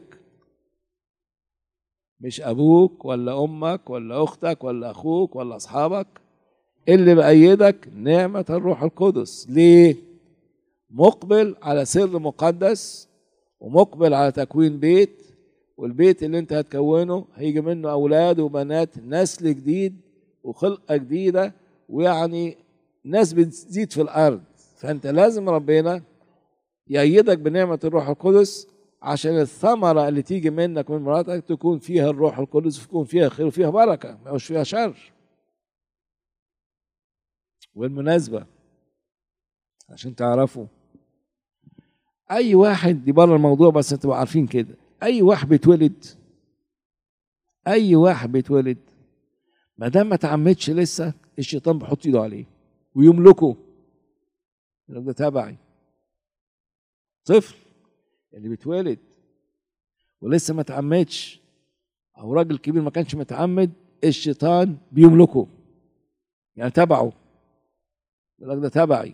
Speaker 1: مش ابوك ولا امك ولا اختك ولا اخوك ولا اصحابك اللي بأيدك نعمة الروح القدس ليه؟ مقبل على سر مقدس ومقبل على تكوين بيت والبيت اللي انت هتكونه هيجي منه اولاد وبنات نسل جديد وخلقه جديده ويعني ناس بتزيد في الارض فانت لازم ربنا يأيدك بنعمه الروح القدس عشان الثمره اللي تيجي منك من مراتك تكون فيها الروح القدس وتكون فيها خير وفيها بركه مش فيها شر والمناسبه عشان تعرفوا اي واحد دي بره الموضوع بس انتوا عارفين كده اي واحد بيتولد اي واحد بيتولد ما دام ما تعمدش لسه الشيطان بيحط ايده عليه ويملكه ده تبعي طفل اللي بيتولد ولسه ما تعمدش او راجل كبير ما كانش متعمد الشيطان بيملكه يعني تبعه يقول ده تبعي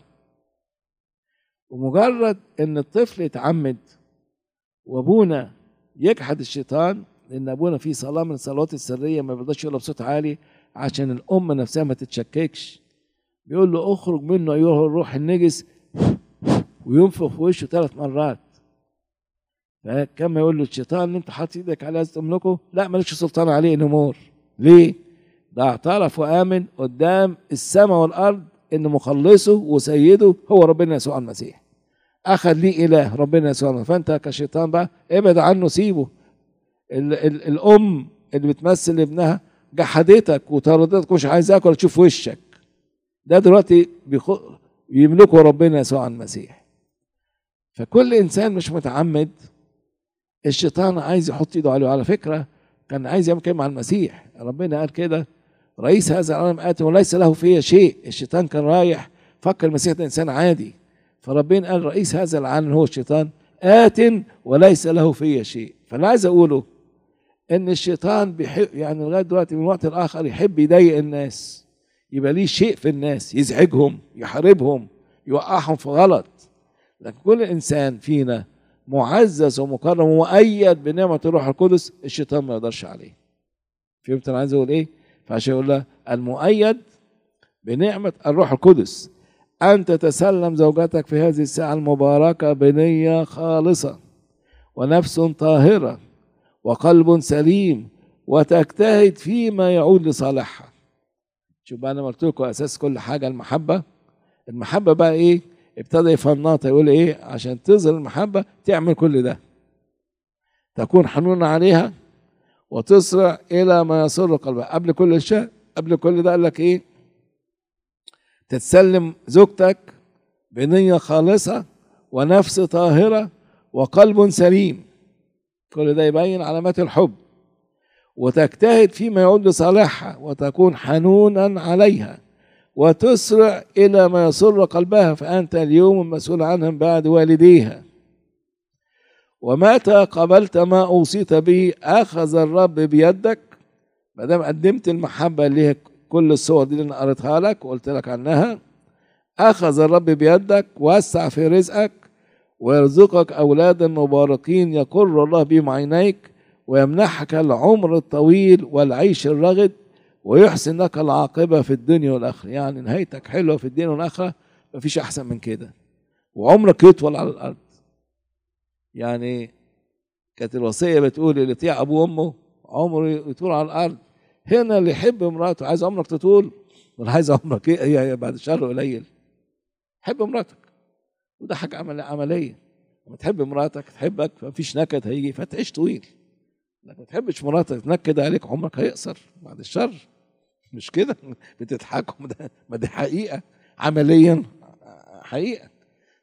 Speaker 1: ومجرد ان الطفل يتعمد وابونا يجحد الشيطان لان ابونا في صلاه من الصلوات السريه ما بيرضاش يقولها بصوت عالي عشان الام نفسها ما تتشككش بيقول له اخرج منه ايها الروح النجس وينفخ في وشه ثلاث مرات فكما يقول له الشيطان اللي انت حاطط ايدك عليه عايز تملكه لا مالكش سلطان عليه نمور ليه؟ ده اعترف وامن قدام السماء والارض ان مخلصه وسيده هو ربنا يسوع المسيح اخذ ليه اله ربنا يسوع المسيح فانت كشيطان بقى ابعد عنه سيبه ال ال الام اللي بتمثل ابنها جحدتك وطردتك ومش عايزاك ولا تشوف وشك ده دلوقتي بيخ... يملكه ربنا يسوع المسيح فكل انسان مش متعمد الشيطان عايز يحط ايده عليه على فكره كان عايز يعمل كده مع المسيح ربنا قال كده رئيس هذا العالم آت وليس له فيه شيء الشيطان كان رايح فكر المسيح ده انسان عادي فربنا قال رئيس هذا العالم هو الشيطان آت وليس له فيه شيء فانا عايز اقوله ان الشيطان بيحب يعني لغايه دلوقتي من وقت لاخر يحب يضايق الناس يبقى ليه شيء في الناس يزعجهم يحاربهم يوقعهم في غلط لكن كل انسان فينا معزز ومكرم ومؤيد بنعمه الروح القدس الشيطان ما يقدرش عليه فهمت انا عايز اقول ايه فعشان يقول لها المؤيد بنعمه الروح القدس ان تتسلم زوجتك في هذه الساعه المباركه بنيه خالصه ونفس طاهره وقلب سليم وتجتهد فيما يعود لصالحها شوف بقى انا قلت لكم اساس كل حاجه المحبه المحبه بقى ايه ابتدى يفنطها يقول ايه عشان تظهر المحبه تعمل كل ده تكون حنون عليها وتسرع الى ما يسر قلبها قبل كل شيء قبل كل ده قال لك ايه تتسلم زوجتك بنيه خالصه ونفس طاهره وقلب سليم كل ده يبين علامات الحب وتجتهد فيما يعود لصالحها وتكون حنونا عليها وتسرع إلى ما يسر قلبها فأنت اليوم المسؤول عنها من بعد والديها ومتى قبلت ما أوصيت به أخذ الرب بيدك ما دام قدمت المحبة اللي هي كل الصور دي اللي أنا قريتها لك وقلت لك عنها أخذ الرب بيدك وسع في رزقك ويرزقك أولادا مباركين يقر الله بهم عينيك ويمنحك العمر الطويل والعيش الرغد ويحسن لك العاقبة في الدنيا والآخرة يعني نهايتك حلوة في الدنيا والآخرة مفيش أحسن من كده وعمرك يطول على الأرض يعني كانت الوصية بتقول اللي يطيع أبوه وأمه عمره يطول على الأرض هنا اللي يحب مراته عايز عمرك تطول ولا عايز عمرك ايه هي بعد الشر قليل حب مراتك وده حاجة عمل عملية لما تحب مراتك تحبك مفيش نكد هيجي فتعيش طويل لكن ما تحبش مراتك تنكد عليك عمرك هيقصر بعد الشر مش كده بتضحكوا ده ما دي حقيقة عمليا حقيقة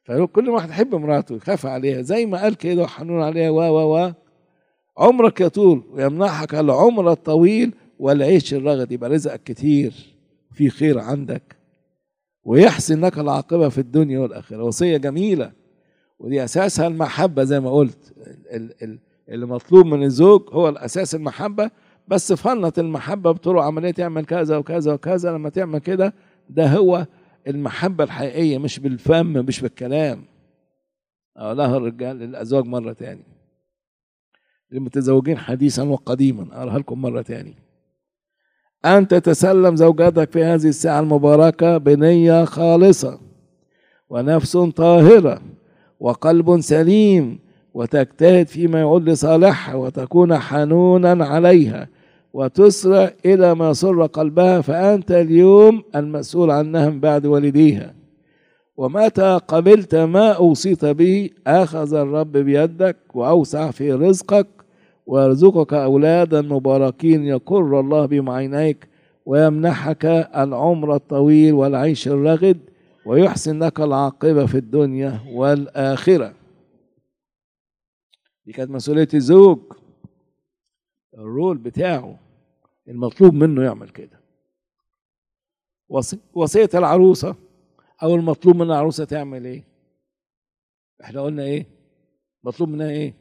Speaker 1: فكل واحد يحب مراته يخاف عليها زي ما قال كده وحنون عليها و و و عمرك يطول ويمنحك العمر الطويل والعيش الرغد يبقى رزقك كتير في خير عندك ويحسن لك العاقبة في الدنيا والآخرة وصية جميلة ودي أساسها المحبة زي ما قلت ال- ال- اللي مطلوب من الزوج هو الأساس المحبة بس فنط المحبة بطرق عملية تعمل كذا وكذا وكذا لما تعمل كده ده هو المحبة الحقيقية مش بالفم مش بالكلام أقولها الرجال للأزواج مرة تاني للمتزوجين حديثا وقديما أقولها لكم مرة تاني أن تتسلم زوجتك في هذه الساعة المباركة بنية خالصة ونفس طاهرة وقلب سليم وتجتهد فيما يعود لصالحها وتكون حنونا عليها وتسرع إلى ما سر قلبها فأنت اليوم المسؤول عنها من بعد والديها ومتى قبلت ما أوصيت به أخذ الرب بيدك وأوسع في رزقك ويرزقك أولادا مباركين يقر الله بهم عينيك ويمنحك العمر الطويل والعيش الرغد ويحسن لك العاقبة في الدنيا والآخرة دي كانت مسؤولية الزوج الرول بتاعه المطلوب منه يعمل كده وصي- وصية العروسة أو المطلوب من العروسة تعمل إيه؟ إحنا قلنا إيه؟ مطلوب منها إيه؟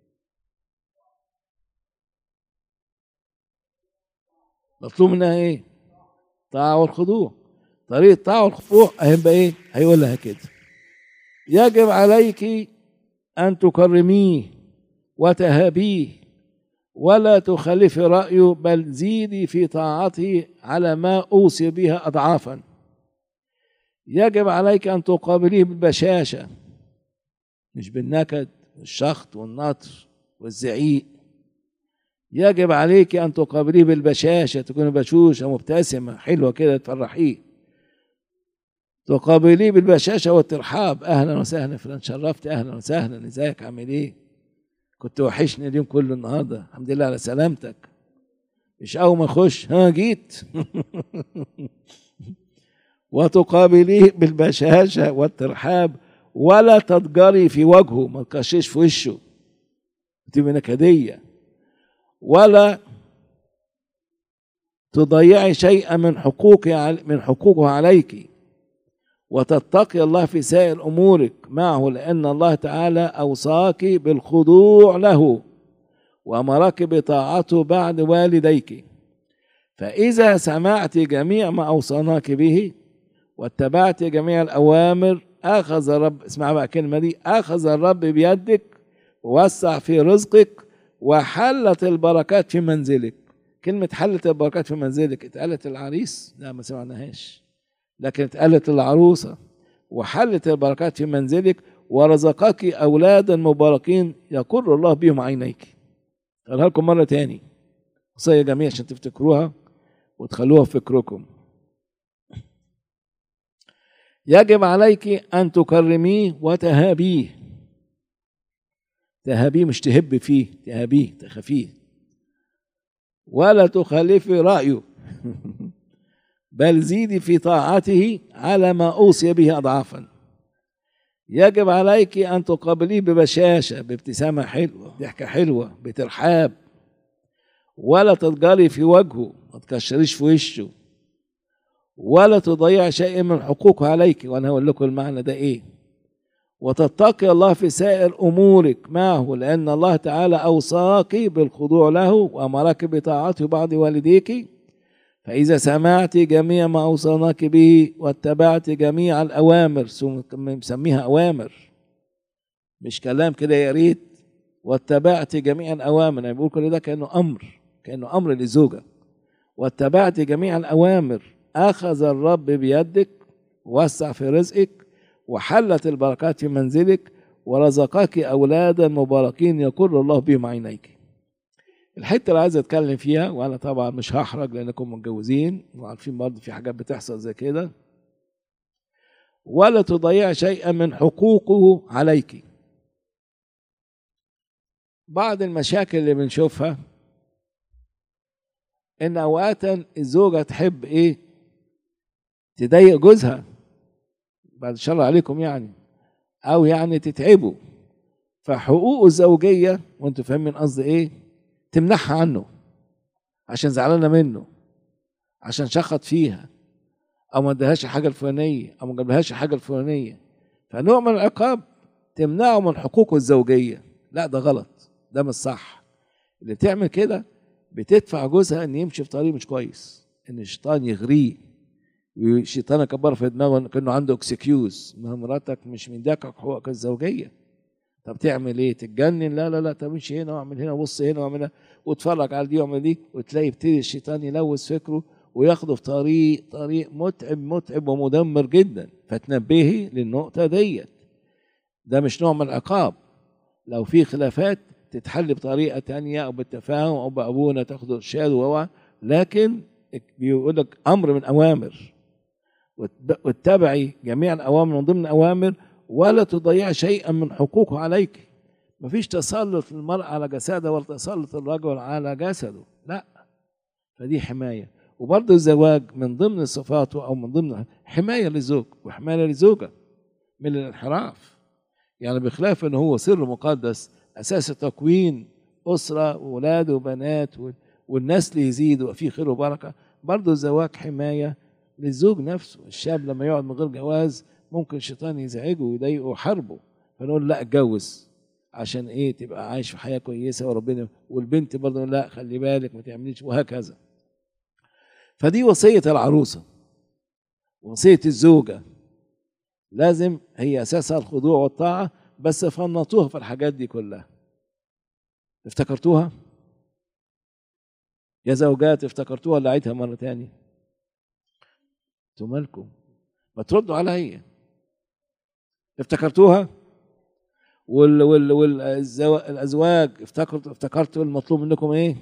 Speaker 1: مطلوب منها إيه؟ طاعة والخضوع طريقة الطاعة والخضوع هيبقى إيه؟ هيقول لها كده يجب عليك أن تكرميه وتهابيه ولا تخالفي رأيه بل زيدي في طاعته على ما أوصي بها أضعافا يجب عليك أن تقابليه بالبشاشة مش بالنكد والشخط والنطر والزعيق يجب عليك أن تقابليه بالبشاشة تكون بشوشة مبتسمة حلوة كده تفرحيه تقابليه بالبشاشة والترحاب أهلا وسهلا فلان شرفت أهلا وسهلا إزيك عامل إيه كنت وحشني اليوم كله النهارده الحمد لله على سلامتك مش اول ما اخش ها جيت وتقابليه بالبشاشه والترحاب ولا تتجري في وجهه ما تكشش في وشه تبقى نكديه ولا تضيعي شيئا من حقوقه من حقوقه عليك وتتقي الله في سائر امورك معه لان الله تعالى اوصاك بالخضوع له وامرك بطاعته بعد والديك فاذا سمعت جميع ما اوصاناك به واتبعت جميع الاوامر اخذ الرب اسمع بقى الكلمه دي اخذ الرب بيدك ووسع في رزقك وحلت البركات في منزلك كلمة حلت البركات في منزلك اتقالت العريس لا ما سمعناهاش لكن اتقالت العروسة وحلت البركات في منزلك ورزقك أولادا مباركين يقر الله بهم عينيك قالها لكم مرة تاني وصية جميلة عشان تفتكروها وتخلوها في فكركم يجب عليك أن تكرميه وتهابيه تهابيه مش تهب فيه تهابيه تخافيه ولا تخالفي رأيه بل زيدي في طاعته على ما أوصي به أضعافا يجب عليك أن تقابليه ببشاشة بابتسامة حلوة ضحكة حلوة بترحاب ولا تتجري في وجهه ما تكشريش في وشه ولا تضيع شيء من حقوقه عليك وانا هقول لكم المعنى ده ايه وتتقي الله في سائر امورك معه لان الله تعالى اوصاك بالخضوع له وامرك بطاعته بعض والديك فاذا سمعت جميع ما اوصاناك به واتبعت جميع الاوامر مسميها اوامر مش كلام كده يا ريت واتبعت جميع الاوامر يعني بيقول كل ده كانه امر كانه امر للزوجه واتبعت جميع الاوامر اخذ الرب بيدك وسع في رزقك وحلت البركات في منزلك ورزقك اولادا مباركين يقر الله بهم عينيك الحته اللي عايز اتكلم فيها وانا طبعا مش هحرج لانكم متجوزين وعارفين برضه في حاجات بتحصل زي كده ولا تضيع شيئا من حقوقه عليك بعض المشاكل اللي بنشوفها ان اوقاتا الزوجه تحب ايه تضايق جوزها بعد الشر عليكم يعني او يعني تتعبه فحقوقه الزوجيه وانتوا فاهمين قصدي ايه تمنعها عنه عشان زعلانه منه عشان شخط فيها او ما ادهاش الحاجه الفلانيه او ما جابلهاش الحاجه الفلانيه فنوع من العقاب تمنعه من حقوقه الزوجيه لا ده غلط ده مش صح اللي تعمل كده بتدفع جوزها ان يمشي في طريق مش كويس ان الشيطان يغريه والشيطان يكبر في دماغه كانه عنده اكسكيوز ما مراتك مش مديك حقوقك الزوجيه طب تعمل ايه تتجنن لا لا لا طب امشي هنا واعمل هنا وبص هنا واعمل هنا واتفرج على دي واعمل دي وتلاقي يبتدي الشيطان يلوث فكره وياخده في طريق طريق متعب متعب ومدمر جدا فتنبهي للنقطه ديت ده مش نوع من العقاب لو في خلافات تتحل بطريقه تانية او بالتفاهم او بابونا تاخد ارشاد و لكن بيقول لك امر من اوامر واتبعي جميع الاوامر من ضمن الاوامر ولا تضيع شيئا من حقوقه عليك مفيش تسلط المرأة على جسده ولا تسلط الرجل على جسده لا فدي حماية وبرضه الزواج من ضمن صفاته أو من ضمن حماية للزوج وحماية للزوجة من الانحراف يعني بخلاف أنه هو سر مقدس أساس تكوين أسرة وأولاد وبنات والنسل يزيد وفيه خير وبركة برضه الزواج حماية للزوج نفسه الشاب لما يقعد من غير جواز ممكن الشيطان يزعجه ويضايقه ويحاربه فنقول لا اتجوز عشان ايه تبقى عايش في حياه كويسه وربنا والبنت برضه لا خلي بالك ما تعمليش وهكذا فدي وصيه العروسه وصيه الزوجه لازم هي اساسها الخضوع والطاعه بس فنطوها في الحاجات دي كلها افتكرتوها يا زوجات افتكرتوها ولا عيدها مره تاني انتوا مالكم ما تردوا عليا افتكرتوها وال وال والازواج افتكرتوا افتكرتوا المطلوب منكم ايه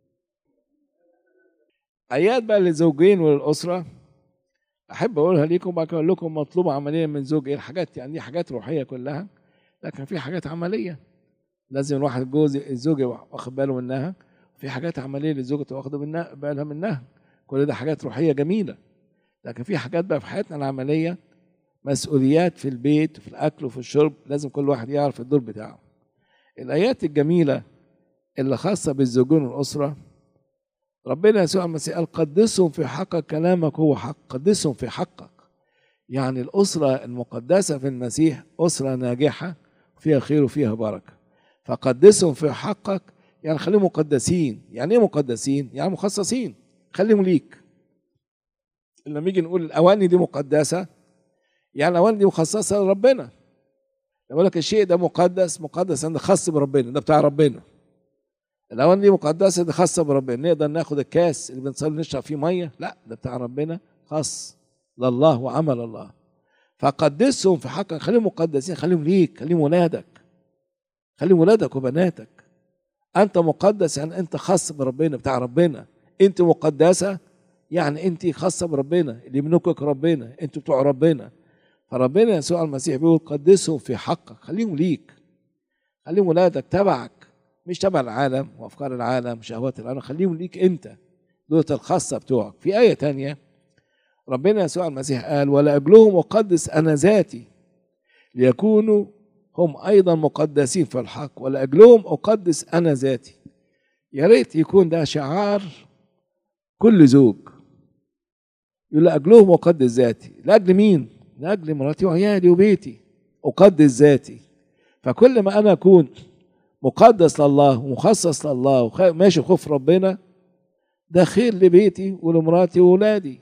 Speaker 1: ايات بقى للزوجين وللاسره احب اقولها لكم بعد اقول لكم مطلوب عمليا من زوج ايه الحاجات يعني دي حاجات روحيه كلها لكن في حاجات عمليه لازم الواحد الجوز الزوج واخد باله منها في حاجات عمليه للزوجه واخد منها بالها منها كل ده حاجات روحيه جميله لكن في حاجات بقى في حياتنا العمليه مسؤوليات في البيت وفي الاكل وفي الشرب لازم كل واحد يعرف الدور بتاعه الايات الجميله اللي خاصه بالزوجين والاسره ربنا يسوع المسيح قال قدسهم في حقك كلامك هو حق قدسهم في حقك يعني الأسرة المقدسة في المسيح أسرة ناجحة فيها خير وفيها بركة فقدسهم في حقك يعني خليهم مقدسين يعني ايه مقدسين يعني مخصصين خليهم ليك لما نيجي نقول الاواني دي مقدسه يعني الاواني دي مخصصه لربنا لما اقول لك الشيء ده مقدس مقدس ده خاص بربنا ده بتاع ربنا الاواني دي مقدسه دي خاصه بربنا نقدر ناخد الكاس اللي بنصلي نشرب فيه ميه لا ده بتاع ربنا خاص لله وعمل الله فقدسهم في حقك خليهم مقدسين خليهم ليك خليهم ولادك خليهم ولادك وبناتك انت مقدس يعني انت خاص بربنا بتاع ربنا انت مقدسه يعني انت خاصه بربنا اللي يملكك ربنا انتوا بتوع ربنا فربنا يسوع المسيح بيقول قدسهم في حقك خليهم ليك خليهم ولادك تبعك مش تبع العالم وافكار العالم شهوات العالم خليهم ليك انت دول الخاصه بتوعك في ايه تانية ربنا يسوع المسيح قال ولاجلهم اقدس انا ذاتي ليكونوا هم ايضا مقدسين في الحق ولاجلهم اقدس انا ذاتي يا ريت يكون ده شعار كل زوج يقول لاجلهم اقدس ذاتي لاجل مين لاجل مراتي وعيالي وبيتي اقدس ذاتي فكل ما انا اكون مقدس لله ومخصص لله وماشي خوف ربنا ده خير لبيتي ولمراتي واولادي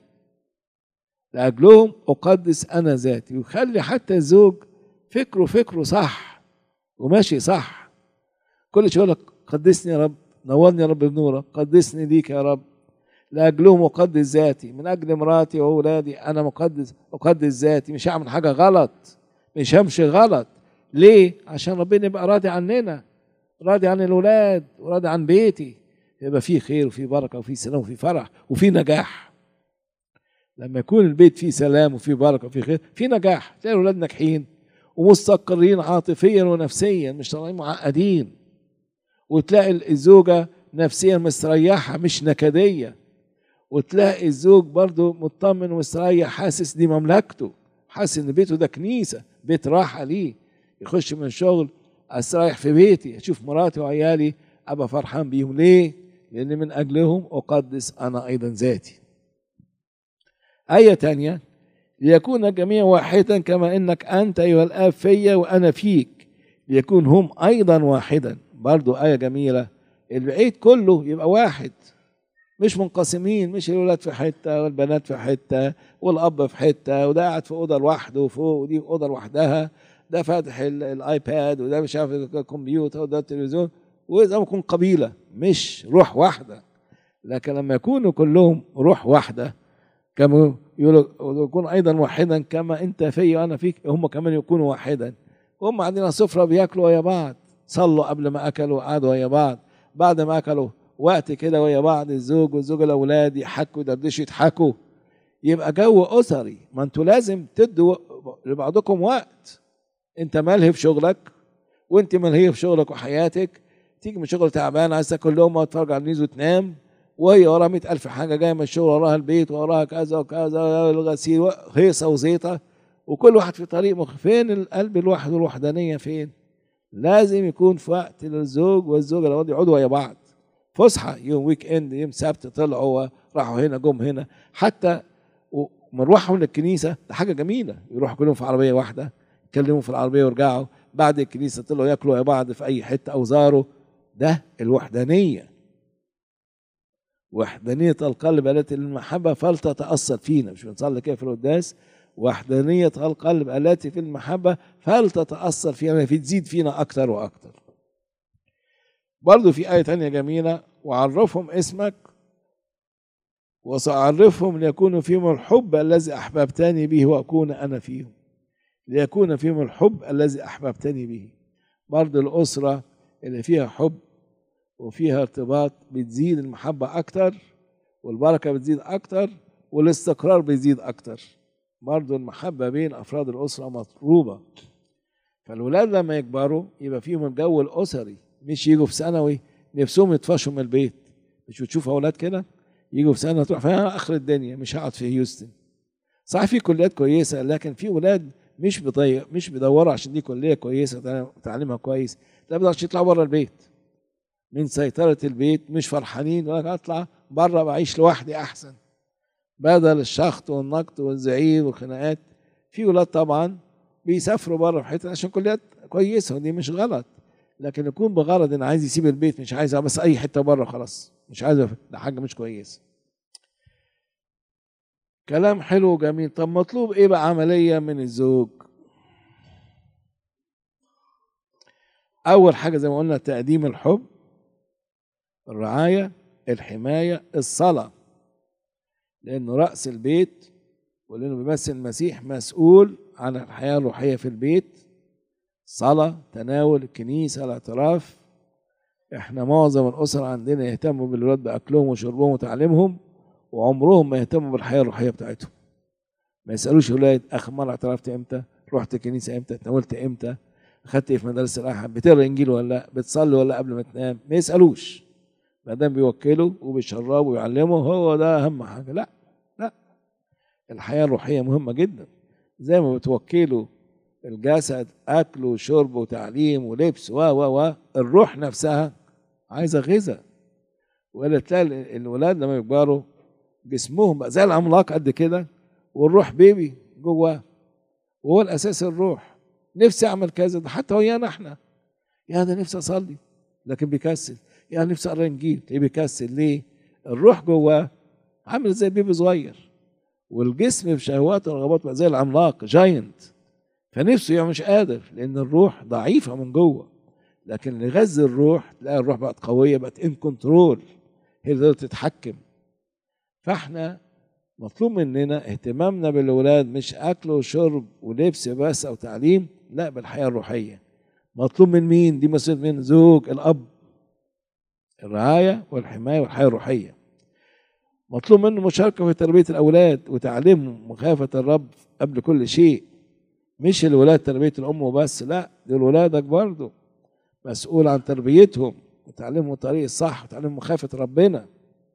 Speaker 1: لاجلهم اقدس انا ذاتي ويخلي حتى الزوج فكره فكره صح وماشي صح كل شيء يقول لك قدسني يا رب نورني يا رب بنورك قدسني ليك يا رب لاجلهم اقدس ذاتي من اجل مراتي واولادي انا مقدس اقدس ذاتي مش هعمل حاجه غلط مش همشي غلط ليه عشان ربنا يبقى راضي عننا راضي عن الاولاد وراضي عن بيتي يبقى فيه خير وفيه بركه وفيه سلام وفيه فرح وفيه نجاح لما يكون البيت فيه سلام وفيه بركه وفيه خير فيه نجاح تلاقي الاولاد ناجحين ومستقرين عاطفيا ونفسيا مش طالعين معقدين وتلاقي الزوجه نفسيا مستريحه مش نكديه وتلاقي الزوج برضه مطمن ومستريح حاسس دي مملكته حاسس ان بيته ده كنيسه بيت راحه ليه يخش من الشغل استريح في بيتي اشوف مراتي وعيالي ابقى فرحان بيهم ليه لان من اجلهم اقدس انا ايضا ذاتي ايه تانية ليكون الجميع واحدا كما انك انت ايها الاب فيا وانا فيك ليكون هم ايضا واحدا برضو ايه جميله البعيد كله يبقى واحد مش منقسمين مش الولاد في حته والبنات في حته والاب في حته وده قاعد في اوضه لوحده فوق ودي في اوضه لوحدها ده فاتح ال- الايباد وده مش عارف الكمبيوتر وده التلفزيون وزي ما يكون قبيله مش روح واحده لكن لما يكونوا كلهم روح واحده كما يقولوا يكون ايضا واحدا كما انت في وانا فيك هم كمان يكونوا واحدا هم عندنا سفره بياكلوا ويا بعض صلوا قبل ما اكلوا قعدوا ويا بعض بعد ما اكلوا وقت كده ويا بعض الزوج والزوج الاولاد يحكوا يدردشوا يضحكوا يبقى جو اسري ما انتوا لازم تدوا لبعضكم وقت انت ملهي في شغلك وانت ملهيه في شغلك وحياتك تيجي من شغل تعبان عايز تاكل لقمه وتتفرج على النيوز وتنام وهي وراها مئة ألف حاجة جاية من الشغل وراها البيت وراها كذا وكذا الغسيل هيصة وزيطة وكل واحد في طريق مخ فين القلب الواحد والوحدانية فين؟ لازم يكون في وقت للزوج والزوجة لو يقعدوا ويا بعض فسحة يوم ويك اند يوم سبت طلعوا راحوا هنا جم هنا حتى مروحهم للكنيسة ده حاجة جميلة يروحوا كلهم في عربية واحدة يتكلموا في العربية ويرجعوا بعد الكنيسة طلعوا ياكلوا يا بعض في أي حتة أو زاروا ده الوحدانية وحدانية القلب التي للمحبة فلتتأثر فينا مش بنصلي كده في القداس وحدانية القلب التي في المحبة فلتتأثر فينا في تزيد فينا أكتر وأكتر برضو في آية تانية جميلة وعرفهم اسمك وسأعرفهم ليكونوا فيهم الحب الذي أحببتني به وأكون أنا فيهم ليكون فيهم الحب الذي أحببتني به برضو الأسرة اللي فيها حب وفيها ارتباط بتزيد المحبة أكتر والبركة بتزيد أكتر والاستقرار بيزيد أكتر برضو المحبة بين أفراد الأسرة مطلوبة فالولاد لما يكبروا يبقى فيهم الجو الأسري مش يجوا في ثانوي نفسهم يطفشوا من البيت مش بتشوف أولاد كده يجوا في سنة تروح فيها آخر الدنيا مش هقعد في هيوستن صحيح في كليات كويسة لكن في ولاد مش بيضيع مش بيدوروا عشان دي كلية كويسة تعليمها كويس لا بيقدرش يطلعوا بره البيت من سيطرة البيت مش فرحانين ولا اطلع بره بعيش لوحدي احسن بدل الشخط والنقد والزعير والخناقات في ولاد طبعا بيسافروا بره في حته عشان كليات كويسه ودي مش غلط لكن يكون بغرض ان عايز يسيب البيت مش عايز بس اي حته بره خلاص مش عايز ده حاجه مش كويسه كلام حلو وجميل طب مطلوب ايه بقى عمليه من الزوج اول حاجه زي ما قلنا تقديم الحب الرعاية الحماية الصلاة لأنه رأس البيت ولأنه بيمثل المسيح مسؤول عن الحياة الروحية في البيت صلاة تناول الكنيسة الاعتراف احنا معظم الأسر عندنا يهتموا بالولاد بأكلهم وشربهم وتعليمهم وعمرهم ما يهتموا بالحياة الروحية بتاعتهم ما يسألوش الولاد آخر مرة اعترفت إمتى رحت الكنيسة إمتى تناولت إمتى أخدت إيه في مدارس الأحد بتقرا إنجيل ولا لا بتصلي ولا قبل ما تنام ما يسألوش ما دام بيوكلوا وبيشربوا ويعلموا هو ده اهم حاجه لا لا الحياه الروحيه مهمه جدا زي ما بتوكلوا الجسد اكل وشرب وتعليم ولبس و و و الروح نفسها عايزه غذاء ولا تلاقي الولاد لما يكبروا جسمهم بقى زي العملاق قد كده والروح بيبي جواه وهو الاساس الروح نفسي اعمل كذا ده حتى ويانا احنا يا ده نفسي اصلي لكن بيكسل يعني نفسي اقرا انجيل تلاقيه بيكسل ليه؟ الروح جواه عامل زي بيبي صغير والجسم بشهوات ورغبات بقى زي العملاق جاينت فنفسه يعني مش قادر لان الروح ضعيفه من جوه لكن اللي يغذي الروح تلاقي الروح بقت قويه بقت ان كنترول هي اللي تقدر تتحكم فاحنا مطلوب مننا اهتمامنا بالاولاد مش اكل وشرب ولبس بس او تعليم لا بالحياه الروحيه مطلوب من مين دي مسؤوليه من زوج الاب الرعاية والحماية والحياة الروحية مطلوب منه مشاركة في تربية الأولاد وتعليمهم مخافة الرب قبل كل شيء مش الولاد تربية الأم وبس لا دول ولادك برضه مسؤول عن تربيتهم وتعليمهم الطريق الصح وتعليمهم مخافة ربنا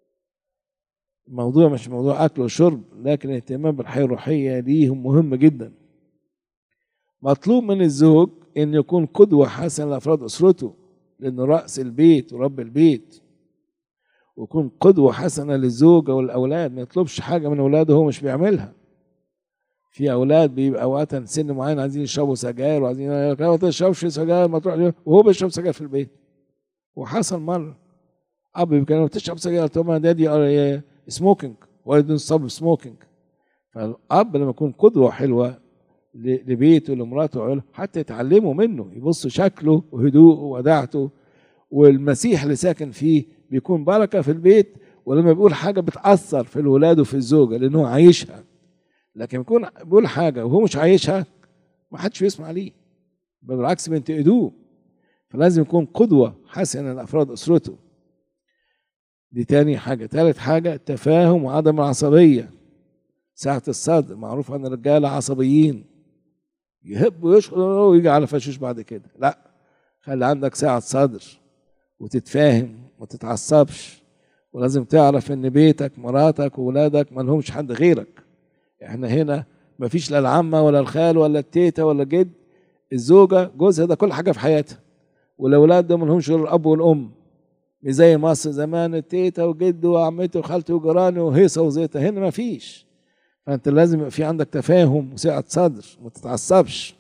Speaker 1: الموضوع مش موضوع أكل وشرب لكن الاهتمام بالحياة الروحية ليهم مهم جدا مطلوب من الزوج ان يكون قدوه حسنه لافراد اسرته لانه راس البيت ورب البيت ويكون قدوه حسنه للزوجه والاولاد ما يطلبش حاجه من اولاده هو مش بيعملها في اولاد بيبقى اوقات سن معين عايزين يشربوا سجاير وعايزين يقول لك لا ما تشربش سجاير ما تروح وهو بيشرب سجاير في البيت وحصل مره اب كان بتشرب سجاير قلت له دادي سموكينج واي دونت ستوب سموكينج فالاب لما يكون قدوه حلوه لبيته لمراته حتى يتعلموا منه يبصوا شكله وهدوءه ووداعته والمسيح اللي ساكن فيه بيكون بركه في البيت ولما بيقول حاجه بتاثر في الولاد وفي الزوجه لانه عايشها لكن يكون بيقول حاجه وهو مش عايشها ما حدش بيسمع ليه بالعكس بينتقدوه فلازم يكون قدوه حسنه لافراد اسرته دي تاني حاجه تالت حاجه التفاهم وعدم العصبيه ساعة الصدر معروف ان الرجاله عصبيين يهب ويشخط ويجي على فشوش بعد كده لا خلي عندك ساعة صدر وتتفاهم وما تتعصبش ولازم تعرف ان بيتك مراتك وولادك ما لهمش حد غيرك احنا هنا ما فيش لا العمه ولا الخال ولا التيتا ولا الجد الزوجه جوزها ده كل حاجه في حياتها والاولاد ده ما لهمش غير الاب والام مش زي مصر زمان التيتا وجد وعمتي وخالتي وجيراني وهيصه وزيته هنا ما فيش فانت لازم يبقى في عندك تفاهم وسعه صدر ما تتعصبش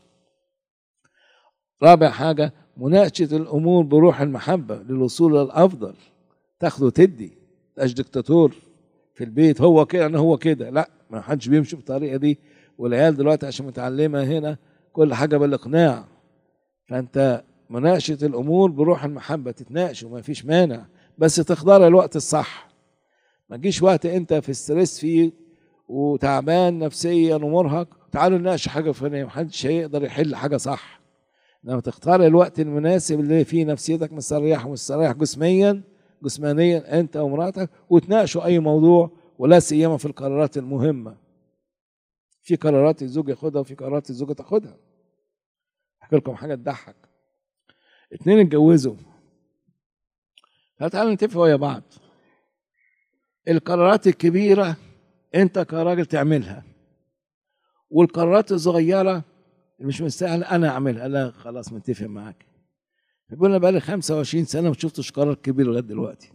Speaker 1: رابع حاجه مناقشه الامور بروح المحبه للوصول للافضل تاخده وتدي تبقاش دكتاتور في البيت هو كده انا هو كده لا ما حدش بيمشي بالطريقه دي والعيال دلوقتي عشان متعلمه هنا كل حاجه بالاقناع فانت مناقشه الامور بروح المحبه تتناقش وما فيش مانع بس تختار الوقت الصح ما تجيش وقت انت في ستريس فيه وتعبان نفسيا ومرهق تعالوا نناقش حاجه فلانيه محدش هيقدر يحل حاجه صح لما تختار الوقت المناسب اللي فيه نفسيتك مستريحه ومستريح جسميا جسمانيا انت ومراتك وتناقشوا اي موضوع ولا سيما في القرارات المهمه في قرارات الزوج ياخدها وفي قرارات الزوجه تاخدها احكي لكم حاجه تضحك اتنين اتجوزوا فتعالوا نتفق ويا بعض القرارات الكبيره انت كراجل تعملها والقرارات الصغيره اللي مش مستاهل انا اعملها لا خلاص متفق معاك يقول انا بقالي 25 سنه ما شفتش قرار كبير لغايه دلوقتي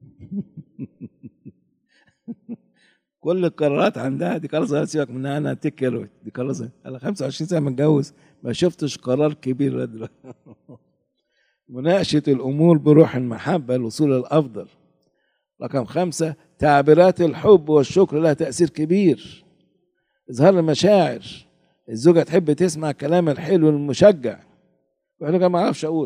Speaker 1: كل القرارات عندها دي خلاص سيبك منها انا تكر دي خلاص انا 25 سنه متجوز ما شفتش قرار كبير لغايه دلوقتي مناقشه الامور بروح المحبه الوصول للافضل رقم خمسة تعبيرات الحب والشكر لها تأثير كبير إظهار المشاعر الزوجة تحب تسمع الكلام الحلو المشجع وإحنا ما أعرفش أقول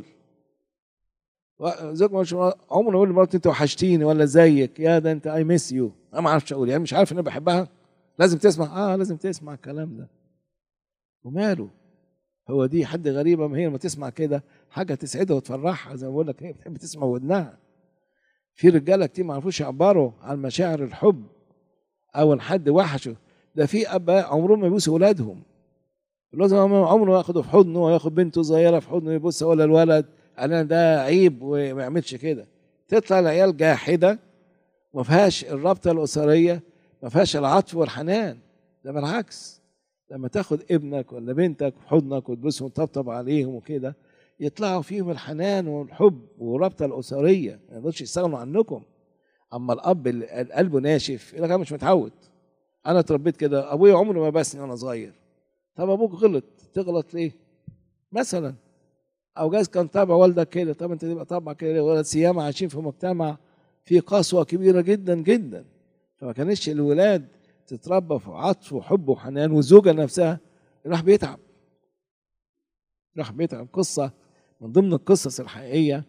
Speaker 1: زوج مش عمره يقول لمراتي انت وحشتيني ولا ازيك يا ده انت اي ميس يو انا ما اعرفش اقول يعني مش عارف ان انا بحبها لازم تسمع اه لازم تسمع الكلام ده وماله هو دي حد غريبه ما هي لما تسمع كده حاجه تسعدها وتفرحها زي ما بقول لك هي بتحب تسمع ودنها في رجاله كتير ما عرفوش يعبروا عن مشاعر الحب او ان حد وحشه ده في اباء عمرهم ما يبوسوا اولادهم لازم عمره ما ياخده في حضنه وياخد بنته صغيره في حضنه يبوسها ولا الولد انا ده عيب وما يعملش كده تطلع العيال جاحده ما فيهاش الرابطه الاسريه ما فيهاش العطف والحنان ده بالعكس لما تاخد ابنك ولا بنتك في حضنك وتبوسهم وتطبطب عليهم وكده يطلعوا فيهم الحنان والحب والرابطه الاسريه ما يقدرش يستغنوا عنكم اما الاب اللي قلبه ناشف يقول لك انا مش متعود انا اتربيت كده ابويا عمره ما بسني وانا صغير طب ابوك غلط تغلط ليه مثلا او جايز كان طبع والدك كده طب انت تبقى طبع كده ولا سيما عايشين في مجتمع فيه قسوه كبيره جدا جدا فما كانش الولاد تتربى في عطف وحب وحنان والزوجه نفسها راح بيتعب راح بيتعب قصه من ضمن القصص الحقيقيه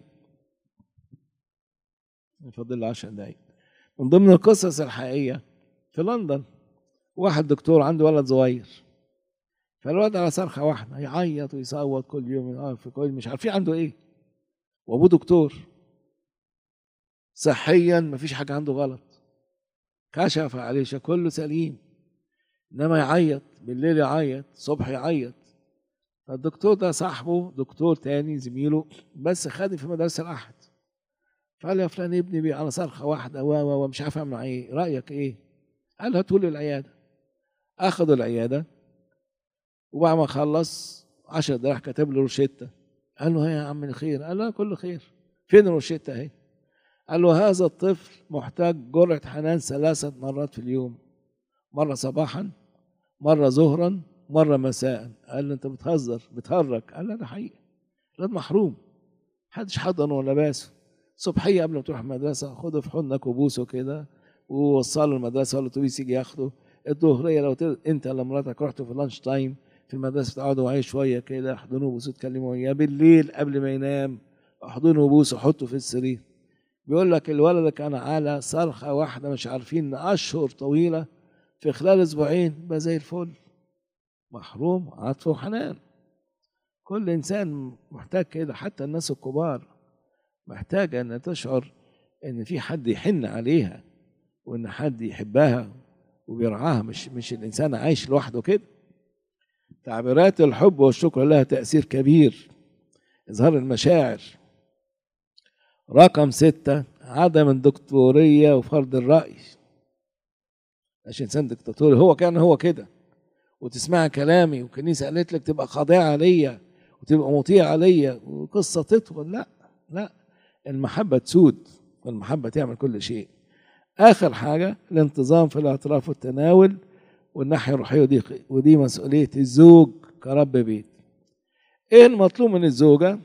Speaker 1: فاضل 10 دقايق من ضمن القصص الحقيقيه في لندن واحد دكتور عنده ولد صغير فالولد على صرخه واحده يعيط ويصوت كل يوم في كل مش عارفين عنده ايه وابوه دكتور صحيا مفيش حاجه عنده غلط كشف عليه كله سليم انما يعيط بالليل يعيط الصبح يعيط فالدكتور ده صاحبه دكتور تاني زميله بس خادم في مدرسه الاحد فقال يا فلان ابني بي على صرخه واحده و ومش عارف اعمل ايه رايك ايه؟ قال هاتوا لي العياده اخذوا العياده وبعد ما خلص 10 دراهم كتب له روشته قال له يا عم الخير قال له كله خير فين الروشته اهي قال له هذا الطفل محتاج جرعه حنان ثلاثه مرات في اليوم مره صباحا مره ظهرا مره مساء قال له انت بتهزر بتهرج قال له ده حقيقي الواد محروم محدش حضنه ولا باسه صبحيه قبل ما تروح المدرسه خده في حضنك وبوسه كده ووصله المدرسه والاتوبيس يجي ياخده الظهريه لو تل... انت ولا مراتك رحتوا في اللانش تايم في المدرسه تقعدوا معاه شويه كده احضنوه وبوسوا تكلموا وياه بالليل قبل ما ينام احضنه وبوسه حطه في السرير بيقول لك الولد كان على صرخه واحده مش عارفين اشهر طويله في خلال اسبوعين بقى زي الفل محروم عطف وحنان كل انسان محتاج كده حتى الناس الكبار محتاجه ان تشعر ان في حد يحن عليها وان حد يحبها وبيرعاها مش مش الانسان عايش لوحده كده تعبيرات الحب والشكر لها تاثير كبير اظهار المشاعر رقم ستة عدم الدكتورية وفرض الرأي مش إنسان دكتاتوري هو كان هو كده وتسمع كلامي والكنيسة قالت لك تبقى خاضعة ليا وتبقى مطيعة ليا وقصة تطول لا لا المحبة تسود والمحبة تعمل كل شيء آخر حاجة الانتظام في الاعتراف والتناول والناحية الروحية ودي ودي مسؤولية الزوج كرب بيت ايه المطلوب من الزوجة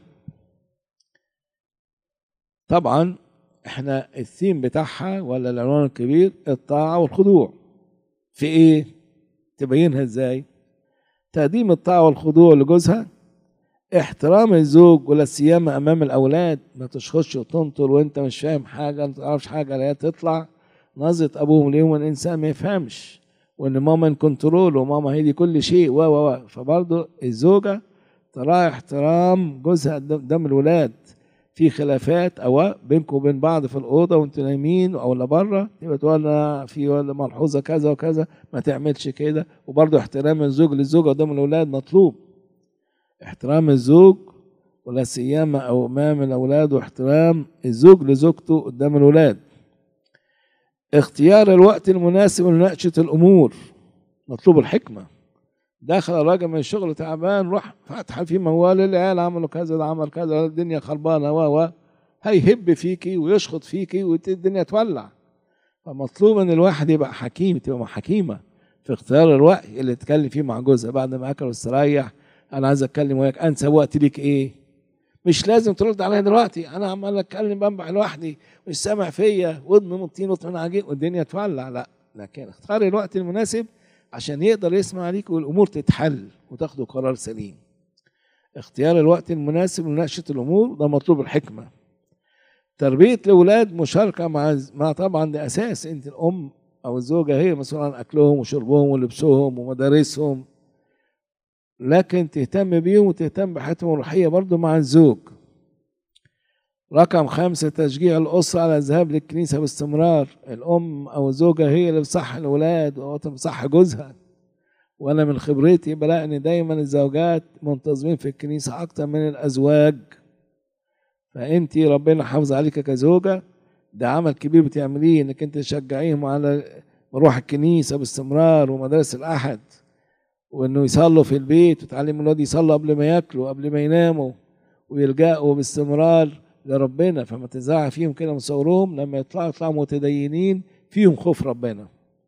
Speaker 1: طبعا احنا الثيم بتاعها ولا العنوان الكبير الطاعة والخضوع في ايه تبينها ازاي تقديم الطاعة والخضوع لجوزها احترام الزوج ولا سيما امام الاولاد ما تشخصش وتنطر وانت مش فاهم حاجه ما تعرفش حاجه لا تطلع نظره ابوهم ليهم الانسان ما يفهمش وان ماما ان كنترول وماما هي دي كل شيء و و و فبرضه الزوجه تراعي احترام جوزها قدام الولاد في خلافات او بينكم وبين بعض في الاوضه وانتوا نايمين او ولا بره يبقى تقول انا في ولا ملحوظه كذا وكذا ما تعملش كده وبرضه احترام الزوج للزوجه قدام الاولاد مطلوب احترام الزوج ولا سيما او امام الاولاد واحترام الزوج لزوجته قدام الاولاد اختيار الوقت المناسب لمناقشه الامور مطلوب الحكمه دخل الراجل من الشغل تعبان روح فتح في موال العيال عملوا كذا ده عمل كذا الدنيا خربانه و و هيهب فيكي ويشخط فيكي والدنيا تولع فمطلوب ان الواحد يبقى حكيم تبقى حكيمه في اختيار الوقت اللي تتكلم فيه مع جوزها بعد ما اكل واستريح انا عايز اتكلم وياك انسى وقت ليك ايه مش لازم ترد عليا دلوقتي انا عمال اتكلم بنبح لوحدي مش سامع فيا ودن من طين وطن عجين والدنيا تولع لا لكن اختار الوقت المناسب عشان يقدر يسمع عليك والامور تتحل وتاخدوا قرار سليم اختيار الوقت المناسب لمناقشه الامور ده مطلوب الحكمه تربيه الاولاد مشاركه مع مع طبعا ده اساس انت الام او الزوجه هي مسؤوله عن اكلهم وشربهم ولبسهم ومدارسهم لكن تهتم بيهم وتهتم بحياتهم الروحيه برضه مع الزوج رقم خمسة تشجيع الأسرة على الذهاب للكنيسة باستمرار الأم أو الزوجة هي اللي بتصح الأولاد وبتصح جوزها وأنا من خبرتي بلاقي إن دايما الزوجات منتظمين في الكنيسة أكتر من الأزواج فأنت ربنا حافظ عليك كزوجة ده عمل كبير بتعمليه إنك أنت تشجعيهم على مروح الكنيسة باستمرار ومدارس الأحد وإنه يصلوا في البيت وتعلم الولاد يصلوا قبل ما ياكلوا قبل ما يناموا ويلجأوا باستمرار لربنا فما تزرع فيهم كده من صغرهم لما يطلعوا يطلعوا متدينين فيهم خوف ربنا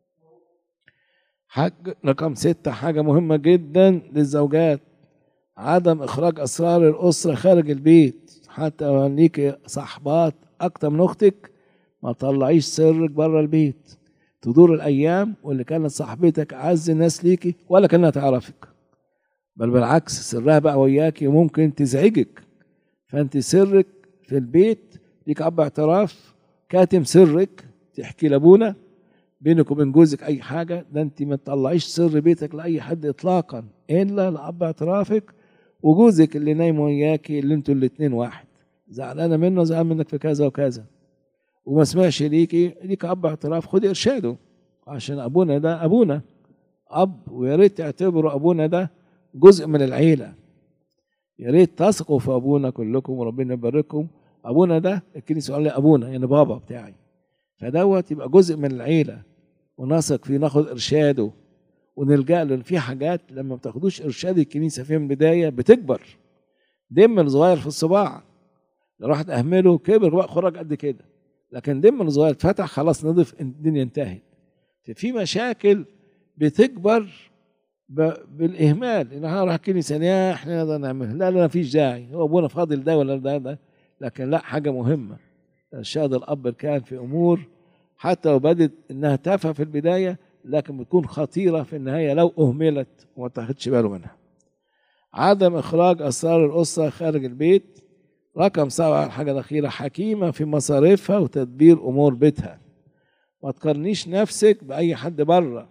Speaker 1: حاج رقم ستة حاجة مهمة جدا للزوجات عدم إخراج أسرار الأسرة خارج البيت حتى لو ليك صحبات أكتر من أختك ما تطلعيش سرك بره البيت تدور الأيام واللي كانت صاحبتك أعز الناس ليكي ولا كانها تعرفك بل بالعكس سرها بقى وياكي وممكن تزعجك فأنت سرك في البيت ليك اب اعتراف كاتم سرك تحكي لابونا بينك وبين جوزك اي حاجه ده انت ما تطلعيش سر بيتك لاي حد اطلاقا الا لاب اعترافك وجوزك اللي نايم وياكي اللي انتوا الاثنين واحد زعلانه منه زعلان منك في كذا وكذا وما سمعش ليكي ليك اب اعتراف خدي ارشاده عشان ابونا ده ابونا اب ويا ريت تعتبروا ابونا ده جزء من العيله يا ريت تثقوا في ابونا كلكم وربنا يبارككم ابونا ده الكنيسه قال لي ابونا يعني بابا بتاعي فدوت يبقى جزء من العيله ونثق فيه ناخد ارشاده ونلجا له في حاجات لما ما بتاخدوش ارشاد الكنيسه فيها من البدايه بتكبر دم الصغير في الصباع لو رحت اهمله كبر بقى خرج قد كده لكن دم الصغير اتفتح خلاص نضف الدنيا انتهت في مشاكل بتكبر بالاهمال ان انا اروح الكنيسه يا احنا نقدر نعملها لا لا مفيش داعي هو ابونا فاضل ده ولا ده ده لكن لا حاجه مهمه ارشاد الاب كان في امور حتى لو بدت انها تافهه في البدايه لكن بتكون خطيره في النهايه لو اهملت وما تاخدش باله منها عدم اخراج اسرار الاسره خارج البيت رقم سبعة الحاجة الأخيرة حكيمة في مصاريفها وتدبير أمور بيتها ما تقارنيش نفسك بأي حد بره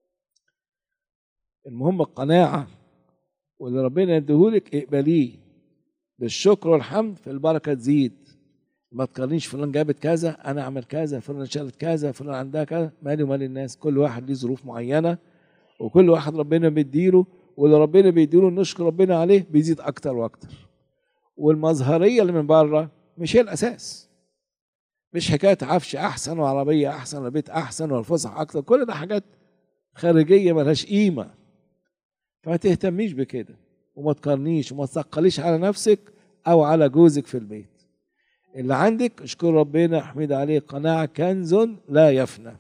Speaker 1: المهم القناعة واللي ربنا يديهولك اقبليه بالشكر والحمد في البركة تزيد ما تقارنيش فلان جابت كذا أنا أعمل كذا فلان شالت كذا فلان عندها كذا مالي ومال الناس كل واحد ليه ظروف معينة وكل واحد ربنا بيديله واللي ربنا بيديله نشكر ربنا عليه بيزيد أكتر وأكتر والمظهريه اللي من بره مش هي الاساس مش حكايه عفش احسن وعربيه احسن وبيت احسن والفسح اكتر كل ده حاجات خارجيه ملهاش قيمه فما تهتميش بكده وما تقارنيش وما تثقليش على نفسك او على جوزك في البيت اللي عندك اشكر ربنا احمد عليه قناعه كنز لا يفنى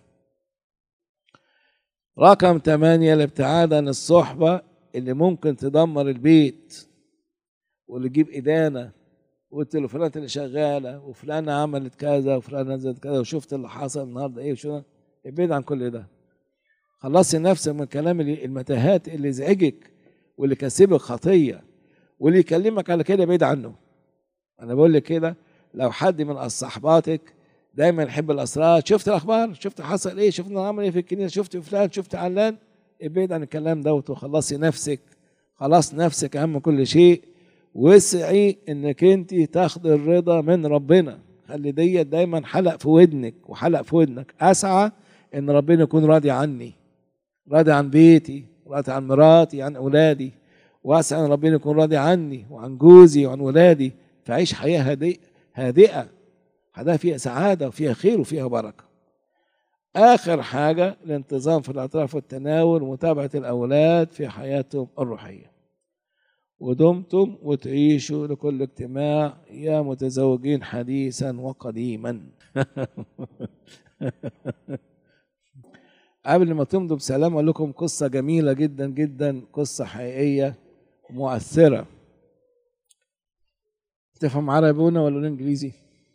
Speaker 1: رقم ثمانية الابتعاد عن الصحبة اللي ممكن تدمر البيت واللي تجيب إدانة وقلت له فلانة اللي شغالة وفلانة عملت كذا وفلانة نزلت كذا وشفت اللي حصل النهاردة إيه وشو ابعد عن كل ده خلصي نفسك من كلام المتاهات اللي يزعجك واللي كسبك خطية واللي يكلمك على كده بعيد عنه أنا بقول لك كده لو حد من صحباتك دايما يحب الأسرار شفت الأخبار شفت حصل إيه شفت عمل إيه في الكنيسة شفت فلان شفت علان ابعد عن الكلام دوت وخلصي نفسك خلاص نفسك أهم كل شيء واسعي انك انت تاخد الرضا من ربنا خلي ديت دايما حلق في ودنك وحلق في ودنك اسعى ان ربنا يكون راضي عني راضي عن بيتي راضي عن مراتي عن اولادي واسعى ان ربنا يكون راضي عني وعن جوزي وعن ولادي فعيش حياه هادئه هادئه حياه فيها سعاده وفيها خير وفيها بركه اخر حاجه الانتظام في الاطراف والتناول ومتابعه الاولاد في حياتهم الروحيه ودمتم وتعيشوا لكل اجتماع يا متزوجين حديثا وقديما قبل ما تمضوا بسلام اقول لكم قصه جميله جدا جدا قصه حقيقيه مؤثره تفهم عربي هنا ولا انجليزي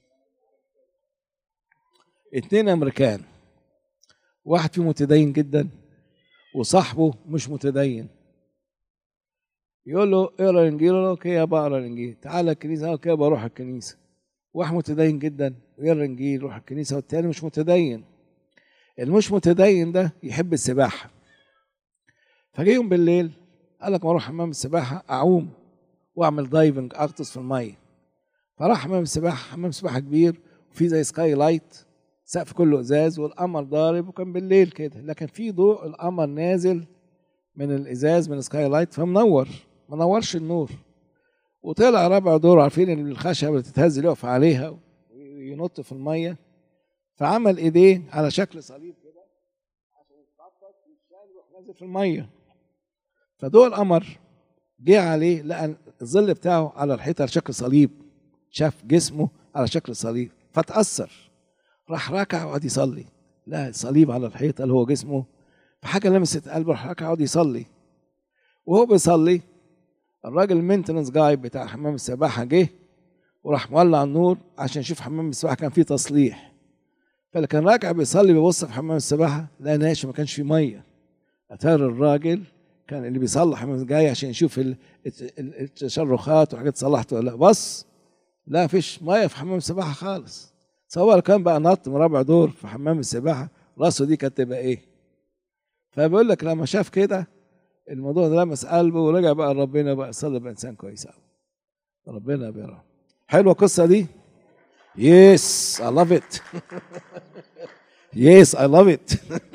Speaker 1: اتنين امريكان واحد فيهم متدين جدا وصاحبه مش متدين يقول له اقرا الانجيل يقول له اوكي يا بقرا الانجيل تعالى الكنيسه اوكي بروح الكنيسه واحد متدين جدا يقرا الانجيل يروح الكنيسه والتاني مش متدين المش متدين ده يحب السباحه فجه يوم بالليل قال لك ما اروح حمام السباحه اعوم واعمل دايفنج اغطس في الميه فراح حمام السباحه حمام سباحه كبير وفي زي سكاي لايت سقف كله ازاز والقمر ضارب وكان بالليل كده لكن في ضوء القمر نازل من الازاز من السكاي لايت فمنور ما نورش النور وطلع رابع دور عارفين ان الخشبه اللي تتهز يقف عليها وينط في الميه فعمل ايديه على شكل صليب كده عشان يتخبط ويشال يروح نازل في الميه فضوء القمر جه عليه لقى الظل بتاعه على الحيطه على شكل صليب شاف جسمه على شكل صليب فتأثر راح ركع وقعد يصلي لا صليب على الحيطه اللي هو جسمه فحاجه لمست قلبه راح ركع وقعد يصلي وهو بيصلي الراجل المينتنس جاي بتاع حمام السباحه جه وراح مولع النور عشان يشوف حمام السباحه كان فيه تصليح فاللي كان راجع بيصلي بيبص في حمام السباحه لا ناشف ما كانش فيه ميه اتار الراجل كان اللي بيصلح حمام جاي عشان يشوف التشرخات وحاجات صلحت ولا لا بص لا فيش ميه في حمام السباحه خالص تصور كان بقى نط من رابع دور في حمام السباحه راسه دي كانت تبقى ايه فبيقول لك لما شاف كده الموضوع ده لمس قلبه ورجع بقى ربنا بقى صلى بانسان كويس قوي ربنا بيرى حلوه القصه دي يس اي لاف ات يس اي لاف ات